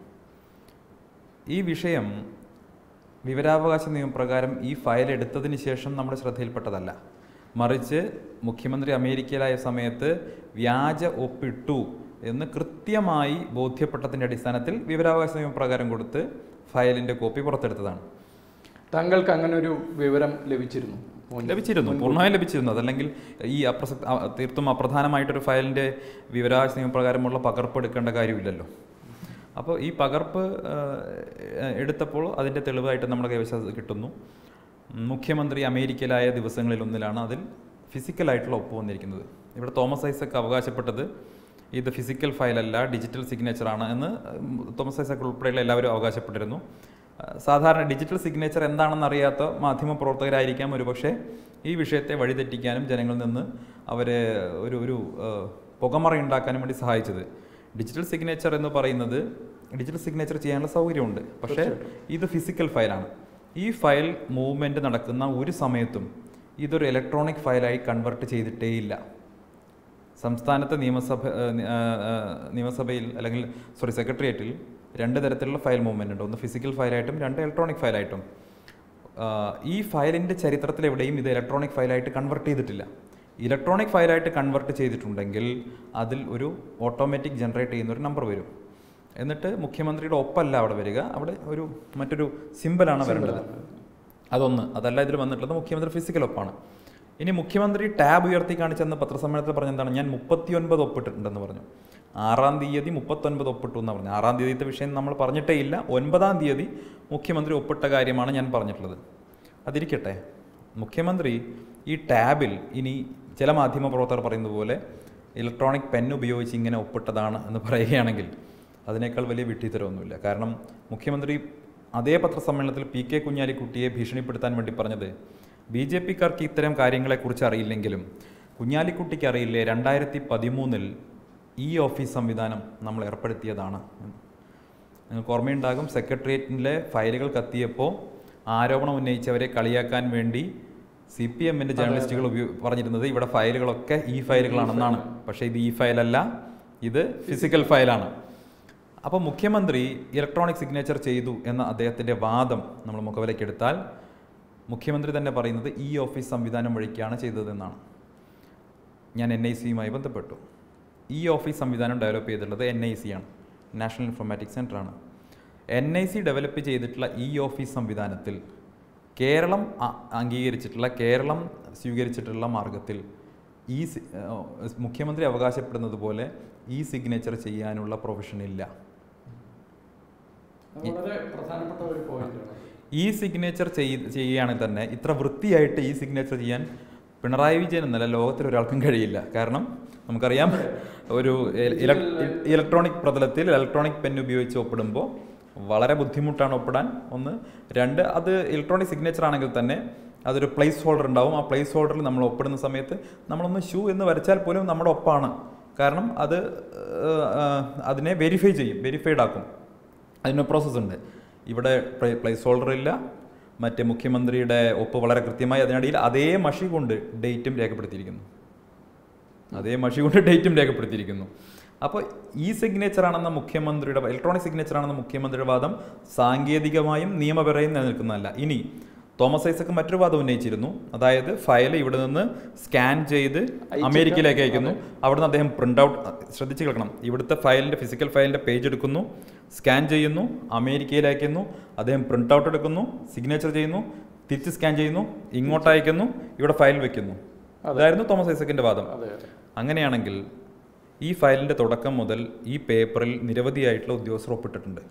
ഈ വിഷയം വിവരാവകാശ നിയമപ്രകാരം ഈ ഫയൽ എടുത്തതിന് ശേഷം നമ്മുടെ ശ്രദ്ധയിൽപ്പെട്ടതല്ല മറിച്ച് മുഖ്യമന്ത്രി അമേരിക്കയിലായ സമയത്ത് വ്യാജ ഒപ്പിട്ടു എന്ന് കൃത്യമായി ബോധ്യപ്പെട്ടതിൻ്റെ അടിസ്ഥാനത്തിൽ വിവരാവകാശ നിയമപ്രകാരം കൊടുത്ത് ഫയലിൻ്റെ കോപ്പി പുറത്തെടുത്തതാണ് താങ്കൾക്ക് അങ്ങനെ ഒരു വിവരം ലഭിച്ചിരുന്നു മുൻ- ലഭിച്ചിരുന്നു പൂർണ്ണമായും ലഭിച്ചിരുന്നു അതല്ലെങ്കിൽ ഈ അപ്രസക്ത അ- തീർത്തും അപ്രധാനമായിട്ടൊരു ഫയലിൻ്റെ വിവരാവകാശ നിയമപ്രകാരമുള്ള പകർപ്പ് എടുക്കേണ്ട കാര്യമില്ലല്ലോ അപ്പോൾ ഈ പകർപ്പ് ആ, എടുത്തപ്പോൾ അതിൻ്റെ തെളിവായിട്ട് നമ്മുടെ കൈവശം അത് കിട്ടുന്നു മുഖ്യമന്ത്രി അമേരിക്കയിലായ ദിവസങ്ങളിലൊന്നിലാണ് അതിൽ ഫിസിക്കലായിട്ടുള്ള ഒപ്പ് വന്നിരിക്കുന്നത് ഇവിടെ തോമസ് ഐസക് അവകാശപ്പെട്ടത് ഇത് ഫിസിക്കൽ ഫയലല്ല ഡിജിറ്റൽ സിഗ്നേച്ചറാണ് എന്ന് ഉം, തോമസ് ഐസക് ഉൾപ്പെടെയുള്ള എല്ലാവരും അവകാശപ്പെട്ടിരുന്നു ആ, സാധാരണ ഡിജിറ്റൽ സിഗ്നേച്ചർ എന്താണെന്ന് അറിയാത്ത മാധ്യമ പ്രവർത്തകരായിരിക്കാം ഒരുപക്ഷെ ഈ വിഷയത്തെ വഴിതെറ്റിക്കാനും ജനങ്ങളിൽ നിന്ന് അവരെ ഒരു ഒരു ആ, പുകമറ ഉണ്ടാക്കാനും വേണ്ടി സഹായിച്ചത് ഡിജിറ്റൽ സിഗ്നേച്ചർ എന്ന് പറയുന്നത് ഡിജിറ്റൽ സിഗ്നേച്ചർ ചെയ്യാനുള്ള സൗകര്യമുണ്ട് പക്ഷേ ഇത് ഫിസിക്കൽ ഫയലാണ് ഈ ഫയൽ മൂവ്മെൻറ്റ് നടക്കുന്ന ഒരു സമയത്തും ഇതൊരു ഇലക്ട്രോണിക് ഫയലായി കൺവെർട്ട് ചെയ്തിട്ടേയില്ല സംസ്ഥാനത്തെ നിയമസഭ ഏഹ്, നി- ഏഹ്, ഏഹ്, നിയമസഭയിൽ അല്ലെങ്കിൽ സോറി സെക്രട്ടേറിയറ്റിൽ രണ്ട് തരത്തിലുള്ള ഫയൽ മൂവ്മെൻ്റ് ഉണ്ട് ഒന്ന് ഫിസിക്കൽ ഫയലായിട്ടും രണ്ട് ഇലക്ട്രോണിക് ഫയലായിട്ടും ആഹ്, ഈ ഫയലിൻ്റെ ചരിത്രത്തിൽ എവിടെയും ഇത് ഇലക്ട്രോണിക് ഫയലായിട്ട് കൺവെർട്ട് ചെയ്തിട്ടില്ല ഇലക്ട്രോണിക് ഫയലായിട്ട് കൺവെർട്ട് ചെയ്തിട്ടുണ്ടെങ്കിൽ അതിൽ ഒരു ഓട്ടോമാറ്റിക് ജനറേറ്റ് ചെയ്യുന്ന ഒരു നമ്പർ വരും എന്നിട്ട് മുഖ്യമന്ത്രിയുടെ ഒപ്പല്ല അവിടെ വരിക അവിടെ ഒരു മറ്റൊരു സിമ്പിളാണ് വരേണ്ടത് അതൊന്ന് അതല്ല ഇതിൽ വന്നിട്ടുള്ളത് മുഖ്യമന്ത്രി ഫിസിക്കൽ ഒപ്പാണ് ഇനി മുഖ്യമന്ത്രി ടാബ് ഉയർത്തി കാണിച്ചെന്ന് പത്രസമ്മേളനത്തിൽ പറഞ്ഞെന്താണ് ഞാൻ മുപ്പത്തിയൊൻപത് ഒപ്പിട്ടിട്ടുണ്ടെന്ന് പറഞ്ഞു ആറാം തീയതി മുപ്പത്തൊൻപത് ഒപ്പിട്ടു എന്ന് പറഞ്ഞു ആറാം തീയതിത്തെ വിഷയം നമ്മൾ പറഞ്ഞിട്ടേ ഇല്ല ഒൻപതാം തീയതി മുഖ്യമന്ത്രി ഒപ്പിട്ട കാര്യമാണ് ഞാൻ പറഞ്ഞിട്ടുള്ളത് അതിരിക്കട്ടെ മുഖ്യമന്ത്രി ഈ ടാബിൽ ഇനി ചില മാധ്യമ പ്രവർത്തകർ പറയുന്നത് പോലെ ഇലക്ട്രോണിക് പെൻ ഉപയോഗിച്ച് ഇങ്ങനെ ഒപ്പിട്ടതാണ് എന്ന് പറയുകയാണെങ്കിൽ അതിനേക്കാൾ വലിയ വിഡ്ഢിത്തരമൊന്നുമില്ല കാരണം മുഖ്യമന്ത്രി അതേ പത്രസമ്മേളനത്തിൽ പി കെ കുഞ്ഞാലിക്കുട്ടിയെ ഭീഷണിപ്പെടുത്താൻ വേണ്ടി പറഞ്ഞത് ബി ജെ പിക്കാർക്ക് ഇത്തരം കാര്യങ്ങളെക്കുറിച്ച് അറിയില്ലെങ്കിലും കുഞ്ഞാലിക്കുട്ടിക്ക് അറിയില്ലേ രണ്ടായിരത്തി പതിമൂന്നിൽ ഈ ഓഫീസ് സംവിധാനം നമ്മൾ ഏർപ്പെടുത്തിയതാണ് എന്ന്. നിങ്ങൾക്ക് ഓർമ്മയുണ്ടാകും സെക്രട്ടേറിയറ്റിലെ ഫയലുകൾ കത്തിയപ്പോൾ ആരോപണം ഉന്നയിച്ചവരെ കളിയാക്കാൻ വേണ്ടി സി പി എമ്മിൻ്റെ ജേർണലിസ്റ്റുകൾ ഉപയോ പറഞ്ഞിരുന്നത് ഇവിടെ ഫയലുകളൊക്കെ ഈ ഫയലുകളാണെന്നാണ് പക്ഷേ ഇത് ഈ ഫയലല്ല ഇത് ഫിസിക്കൽ ഫയലാണ് അപ്പോൾ മുഖ്യമന്ത്രി ഇലക്ട്രോണിക് സിഗ്നേച്ചർ ചെയ്തു എന്ന അദ്ദേഹത്തിൻ്റെ വാദം നമ്മൾ മുഖവിലക്കെടുത്താൽ മുഖ്യമന്ത്രി തന്നെ പറയുന്നത് ഈ ഓഫീസ് സംവിധാനം വഴിക്കാണ് ചെയ്തതെന്നാണ് ഞാൻ എൻ ഐ സിയുമായി ബന്ധപ്പെട്ടു ഈ ഓഫീസ് സംവിധാനം ഡെവലപ്പ് ചെയ്തിട്ടുള്ളത് എൻ ഐ സി ആണ് നാഷണൽ ഇൻഫോർമാറ്റിക്സ് സെൻ്റർ ആണ് എൻ ഐ സി ഡെവലപ്പ് ചെയ്തിട്ടുള്ള ഈ ഓഫീസ് സംവിധാനത്തിൽ കേരളം അ- അംഗീകരിച്ചിട്ടുള്ള കേരളം സ്വീകരിച്ചിട്ടുള്ള മാർഗത്തിൽ ഈ സി- ഏഹ് മുഖ്യമന്ത്രി അവകാശപ്പെടുന്നത് പോലെ ഈ സിഗ്നേച്ചർ ചെയ്യാനുള്ള പ്രൊഫഷൻ ഇല്ല അത് വളരെ പ്രധാനപ്പെട്ട ഒരു പോയിന്റാണ് ഈ സിഗ്നേച്ചർ ചെയ് ചെയ്യുകയാണെങ്കിൽ തന്നെ ഇത്ര വൃത്തിയായിട്ട് ഈ സിഗ്നേച്ചർ ചെയ്യാൻ പിണറായി വിജയൻ എന്നല്ല ലോകത്തിൽ ഒരാൾക്കും കഴിയില്ല കാരണം നമുക്കറിയാം ഒരു ഇലക്ട്രോണിക് പ്രതലത്തിൽ ഇലക്ട്രോണിക് പെൻ ഉപയോഗിച്ച് ഒപ്പിടുമ്പോൾ വളരെ ബുദ്ധിമുട്ടാണ് ഒപ്പിടാൻ ഒന്ന് രണ്ട് അത് ഇലക്ട്രോണിക് സിഗ്നേച്ചർ ആണെങ്കിൽ തന്നെ അതൊരു പ്ലേസ് ഹോൾഡർ ഉണ്ടാവും ആ പ്ലേസ് ഹോൾഡറിൽ നമ്മൾ ഒപ്പിടുന്ന സമയത്ത് നമ്മളൊന്ന് ഷൂ എന്ന് വരച്ചാൽ പോലും നമ്മുടെ ഒപ്പാണ് കാരണം അത് ഏഹ്, ഏഹ്, അതിനെ വെരിഫൈ ചെയ്യും വെരിഫൈഡ് ആക്കും അതിന് പ്രോസസ്സ് ഉണ്ട് ഇവിടെ പ്ലേസ് ഹോൾഡർ ഇല്ല മറ്റേ മുഖ്യമന്ത്രിയുടെ ഒപ്പ് വളരെ കൃത്യമായി അതിനിടയിൽ അതേ മഷി കൊണ്ട് ഡേറ്റും രേഖപ്പെടുത്തിയിരിക്കുന്നു അതേ മഷി കൊണ്ട് ഡേറ്റും രേഖപ്പെടുത്തിയിരിക്കുന്നു അപ്പോൾ ഈ സിഗ്നേച്ചർ ആണെന്ന മുഖ്യമന്ത്രിയുടെ ഇലക്ട്രോണിക് സിഗ്നേച്ചർ ആണെന്ന മുഖ്യമന്ത്രിയുടെ വാദം സാങ്കേതികമായും നിയമപരമായും നിലനിൽക്കുന്നതല്ല ഇനി തോമസ് ഐസക്ക് മറ്റൊരു വാദം ഉന്നയിച്ചിരുന്നു അതായത് ഫയൽ ഇവിടെ നിന്ന് സ്കാൻ ചെയ്ത് അമേരിക്കയിലേക്ക് അയക്കുന്നു അവിടുന്ന് അദ്ദേഹം പ്രിന്റ് ഔട്ട് ശ്രദ്ധിച്ച് കേൾക്കണം ഇവിടുത്തെ ഫയലിന്റെ ഫിസിക്കൽ ഫയലിന്റെ പേജ് എടുക്കുന്നു സ്കാൻ ചെയ്യുന്നു അമേരിക്കയിൽ അയക്കുന്നു അദ്ദേഹം പ്രിന്റ് ഔട്ട് എടുക്കുന്നു സിഗ്നേച്ചർ ചെയ്യുന്നു തിരിച്ച് സ്കാൻ ചെയ്യുന്നു ഇങ്ങോട്ട് അയക്കുന്നു ഇവിടെ ഫയൽ വെക്കുന്നു അതായിരുന്നു തോമസ് ഐസക്കിന്റെ വാദം അതെ അതെ അങ്ങനെയാണെങ്കിൽ ഈ ഫയലിന്റെ തുടക്കം മുതൽ ഈ പേപ്പറിൽ നിരവധിയായിട്ടുള്ള ഉദ്യോഗസ്ഥർ ഒപ്പിട്ടിട്ടുണ്ട്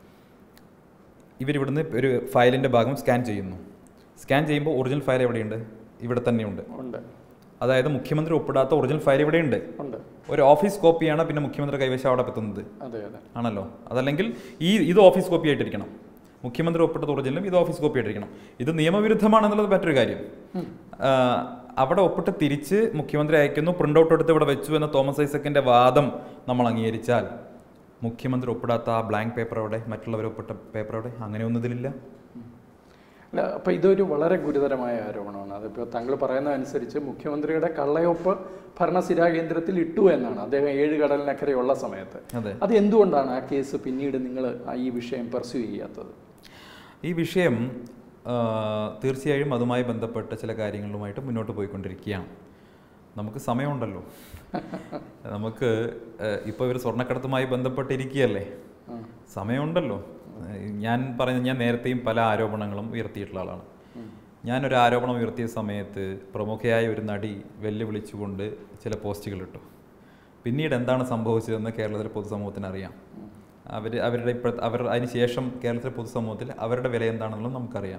ഇവരിവിടുന്ന് ഒരു ഫയലിന്റെ ഭാഗം സ്കാൻ ചെയ്യുന്നു സ്കാൻ ചെയ്യുമ്പോൾ ഒറിജിനൽ ഫയൽ എവിടെയുണ്ട് ഇവിടെ തന്നെയുണ്ട് ഉണ്ട് അതായത് മുഖ്യമന്ത്രി ഒപ്പിടാത്ത ഒറിജിനൽ ഫയൽ ഇവിടെയുണ്ട് ഉണ്ട് ഒരു ഓഫീസ് കോപ്പിയാണ് പിന്നെ മുഖ്യമന്ത്രി കൈവശം അവിടെ എത്തുന്നത് അതെ അതെ ആണല്ലോ അതല്ലെങ്കിൽ ഈ ഇത് ഓഫീസ് കോപ്പി ആയിട്ടിരിക്കണം മുഖ്യമന്ത്രി ഒപ്പിട്ടത് ഒറിജിനലും ഇത് ഓഫീസ് കോപ്പി ആയിട്ടിരിക്കണം ഇത് നിയമവിരുദ്ധമാണെന്നുള്ളത് മറ്റൊരു കാര്യം ആ, അവിടെ ഒപ്പിട്ട് തിരിച്ച് മുഖ്യമന്ത്രി അയക്കുന്നു പ്രിന്റ് ഔട്ട് എടുത്ത് ഇവിടെ വെച്ചു എന്ന തോമസ് ഐസക്കിന്റെ വാദം നമ്മൾ അംഗീകരിച്ചാൽ മുഖ്യമന്ത്രി ഒപ്പിടാത്ത ആ ബ്ലാങ്ക് പേപ്പർ അവിടെ മറ്റുള്ളവർ ഒപ്പിട്ട പേപ്പർ അവിടെ അങ്ങനെയൊന്നും ഇതിലില്ല അല്ല അപ്പൊ ഇതൊരു വളരെ ഗുരുതരമായ ആരോപണമാണ് അതിപ്പോൾ താങ്കൾ പറയുന്നതനുസരിച്ച് മുഖ്യമന്ത്രിയുടെ കള്ളയൊപ്പ് ഭരണസിരാ കേന്ദ്രത്തിൽ ഇട്ടു എന്നാണ് അദ്ദേഹം ഏഴ് കടലിനക്കരെയുള്ള സമയത്ത് അതെ അത് എന്തുകൊണ്ടാണ് ആ കേസ് പിന്നീട് നിങ്ങൾ ഈ വിഷയം പെർസ്യൂ ചെയ്യാത്തത് ഈ വിഷയം ആ, തീർച്ചയായും അതുമായി ബന്ധപ്പെട്ട ചില കാര്യങ്ങളുമായിട്ട് മുന്നോട്ട് പോയിക്കൊണ്ടിരിക്കുകയാണ് നമുക്ക് സമയമുണ്ടല്ലോ നമുക്ക് ഇപ്പോൾ ഇവർ സ്വർണ്ണക്കടത്തുമായി ബന്ധപ്പെട്ടിരിക്കുകയല്ലേ ആ. സമയമുണ്ടല്ലോ ഏഹ് ഞാൻ പറഞ്ഞ ഞാൻ നേരത്തെയും പല ആരോപണങ്ങളും ഉയർത്തിയിട്ടുള്ള ആളാണ് ഞാനൊരു ആരോപണം ഉയർത്തിയ സമയത്ത് പ്രമുഖയായ ഒരു നടി വെല്ലുവിളിച്ചുകൊണ്ട് ചില പോസ്റ്റുകൾ ഇട്ടു പിന്നീട് എന്താണ് സംഭവിച്ചതെന്ന് കേരളത്തിലെ പൊതുസമൂഹത്തിന് അറിയാം അവർ അവരുടെ ഇപ്പോൾ അവർ അതിന് ശേഷം കേരളത്തിലെ പൊതുസമൂഹത്തിൽ അവരുടെ വില എന്താണെന്നുള്ളത് നമുക്കറിയാം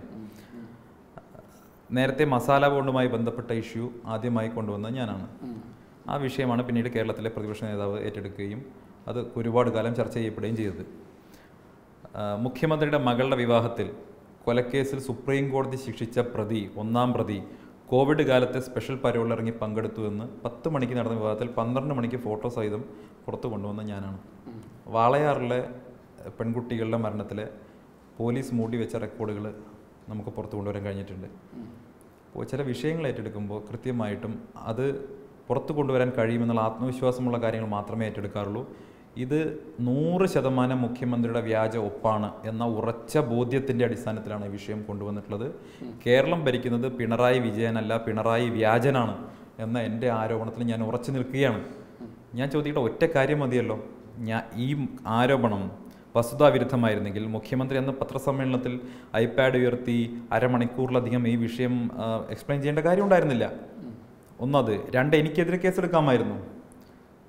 നേരത്തെ മസാല ബോണ്ടുമായി ബന്ധപ്പെട്ട ഇഷ്യൂ ആദ്യമായി കൊണ്ടുവന്നത് ഞാനാണ് ആ വിഷയമാണ് പിന്നീട് കേരളത്തിലെ പ്രതിപക്ഷ നേതാവ് ഏറ്റെടുക്കുകയും അത് ഒരുപാട് കാലം ചർച്ച ചെയ്യപ്പെടുകയും ചെയ്തത് ആ, മുഖ്യമന്ത്രിയുടെ മകളുടെ വിവാഹത്തിൽ കൊലക്കേസിൽ സുപ്രീം കോടതി ശിക്ഷിച്ച പ്രതി ഒന്നാം പ്രതി കോവിഡ് കാലത്തെ സ്പെഷ്യൽ പരോളിൽ ഇറങ്ങി പങ്കെടുത്തു എന്ന് പത്ത് മണിക്ക് നടന്ന വിവാഹത്തിൽ പന്ത്രണ്ട് മണിക്ക് ഫോട്ടോ സഹിതം പുറത്തു കൊണ്ടുവന്ന ഞാനാണ് വാളയാറിലെ പെൺകുട്ടികളുടെ മരണത്തിലെ പോലീസ് മൂടി വെച്ച റെക്കോർഡുകൾ നമുക്ക് പുറത്തു കൊണ്ടുവരാൻ കഴിഞ്ഞിട്ടുണ്ട് അപ്പോൾ ചില വിഷയങ്ങൾ ഏറ്റെടുക്കുമ്പോൾ കൃത്യമായിട്ടും അത് പുറത്തു കൊണ്ടുവരാൻ കഴിയുമെന്നുള്ള ആത്മവിശ്വാസമുള്ള കാര്യങ്ങൾ മാത്രമേ ഏറ്റെടുക്കാറുള്ളൂ ഇത് നൂറ് ശതമാനം മുഖ്യമന്ത്രിയുടെ വ്യാജ ഒപ്പാണ് എന്ന ഉറച്ച ബോധ്യത്തിൻ്റെ അടിസ്ഥാനത്തിലാണ് ഈ വിഷയം കൊണ്ടുവന്നിട്ടുള്ളത് കേരളം ഭരിക്കുന്നത് പിണറായി വിജയനല്ല പിണറായി വ്യാജനാണ് എന്ന എൻ്റെ ആരോപണത്തിൽ ഞാൻ ഉറച്ചു നിൽക്കുകയാണ് ഞാൻ ചോദിക്കട്ടെ ഒറ്റ കാര്യം മതിയല്ലോ ഞാൻ ഈ ആരോപണം വസ്തുതാവിരുദ്ധമായിരുന്നെങ്കിൽ മുഖ്യമന്ത്രി എന്ന പത്രസമ്മേളനത്തിൽ ഐപാഡ് ഉയർത്തി അരമണിക്കൂറിലധികം ഈ വിഷയം എക്സ്പ്ലെയിൻ ചെയ്യേണ്ട കാര്യം ഉണ്ടായിരുന്നില്ല ഒന്നത് രണ്ട് എനിക്കെതിരെ കേസെടുക്കാമായിരുന്നു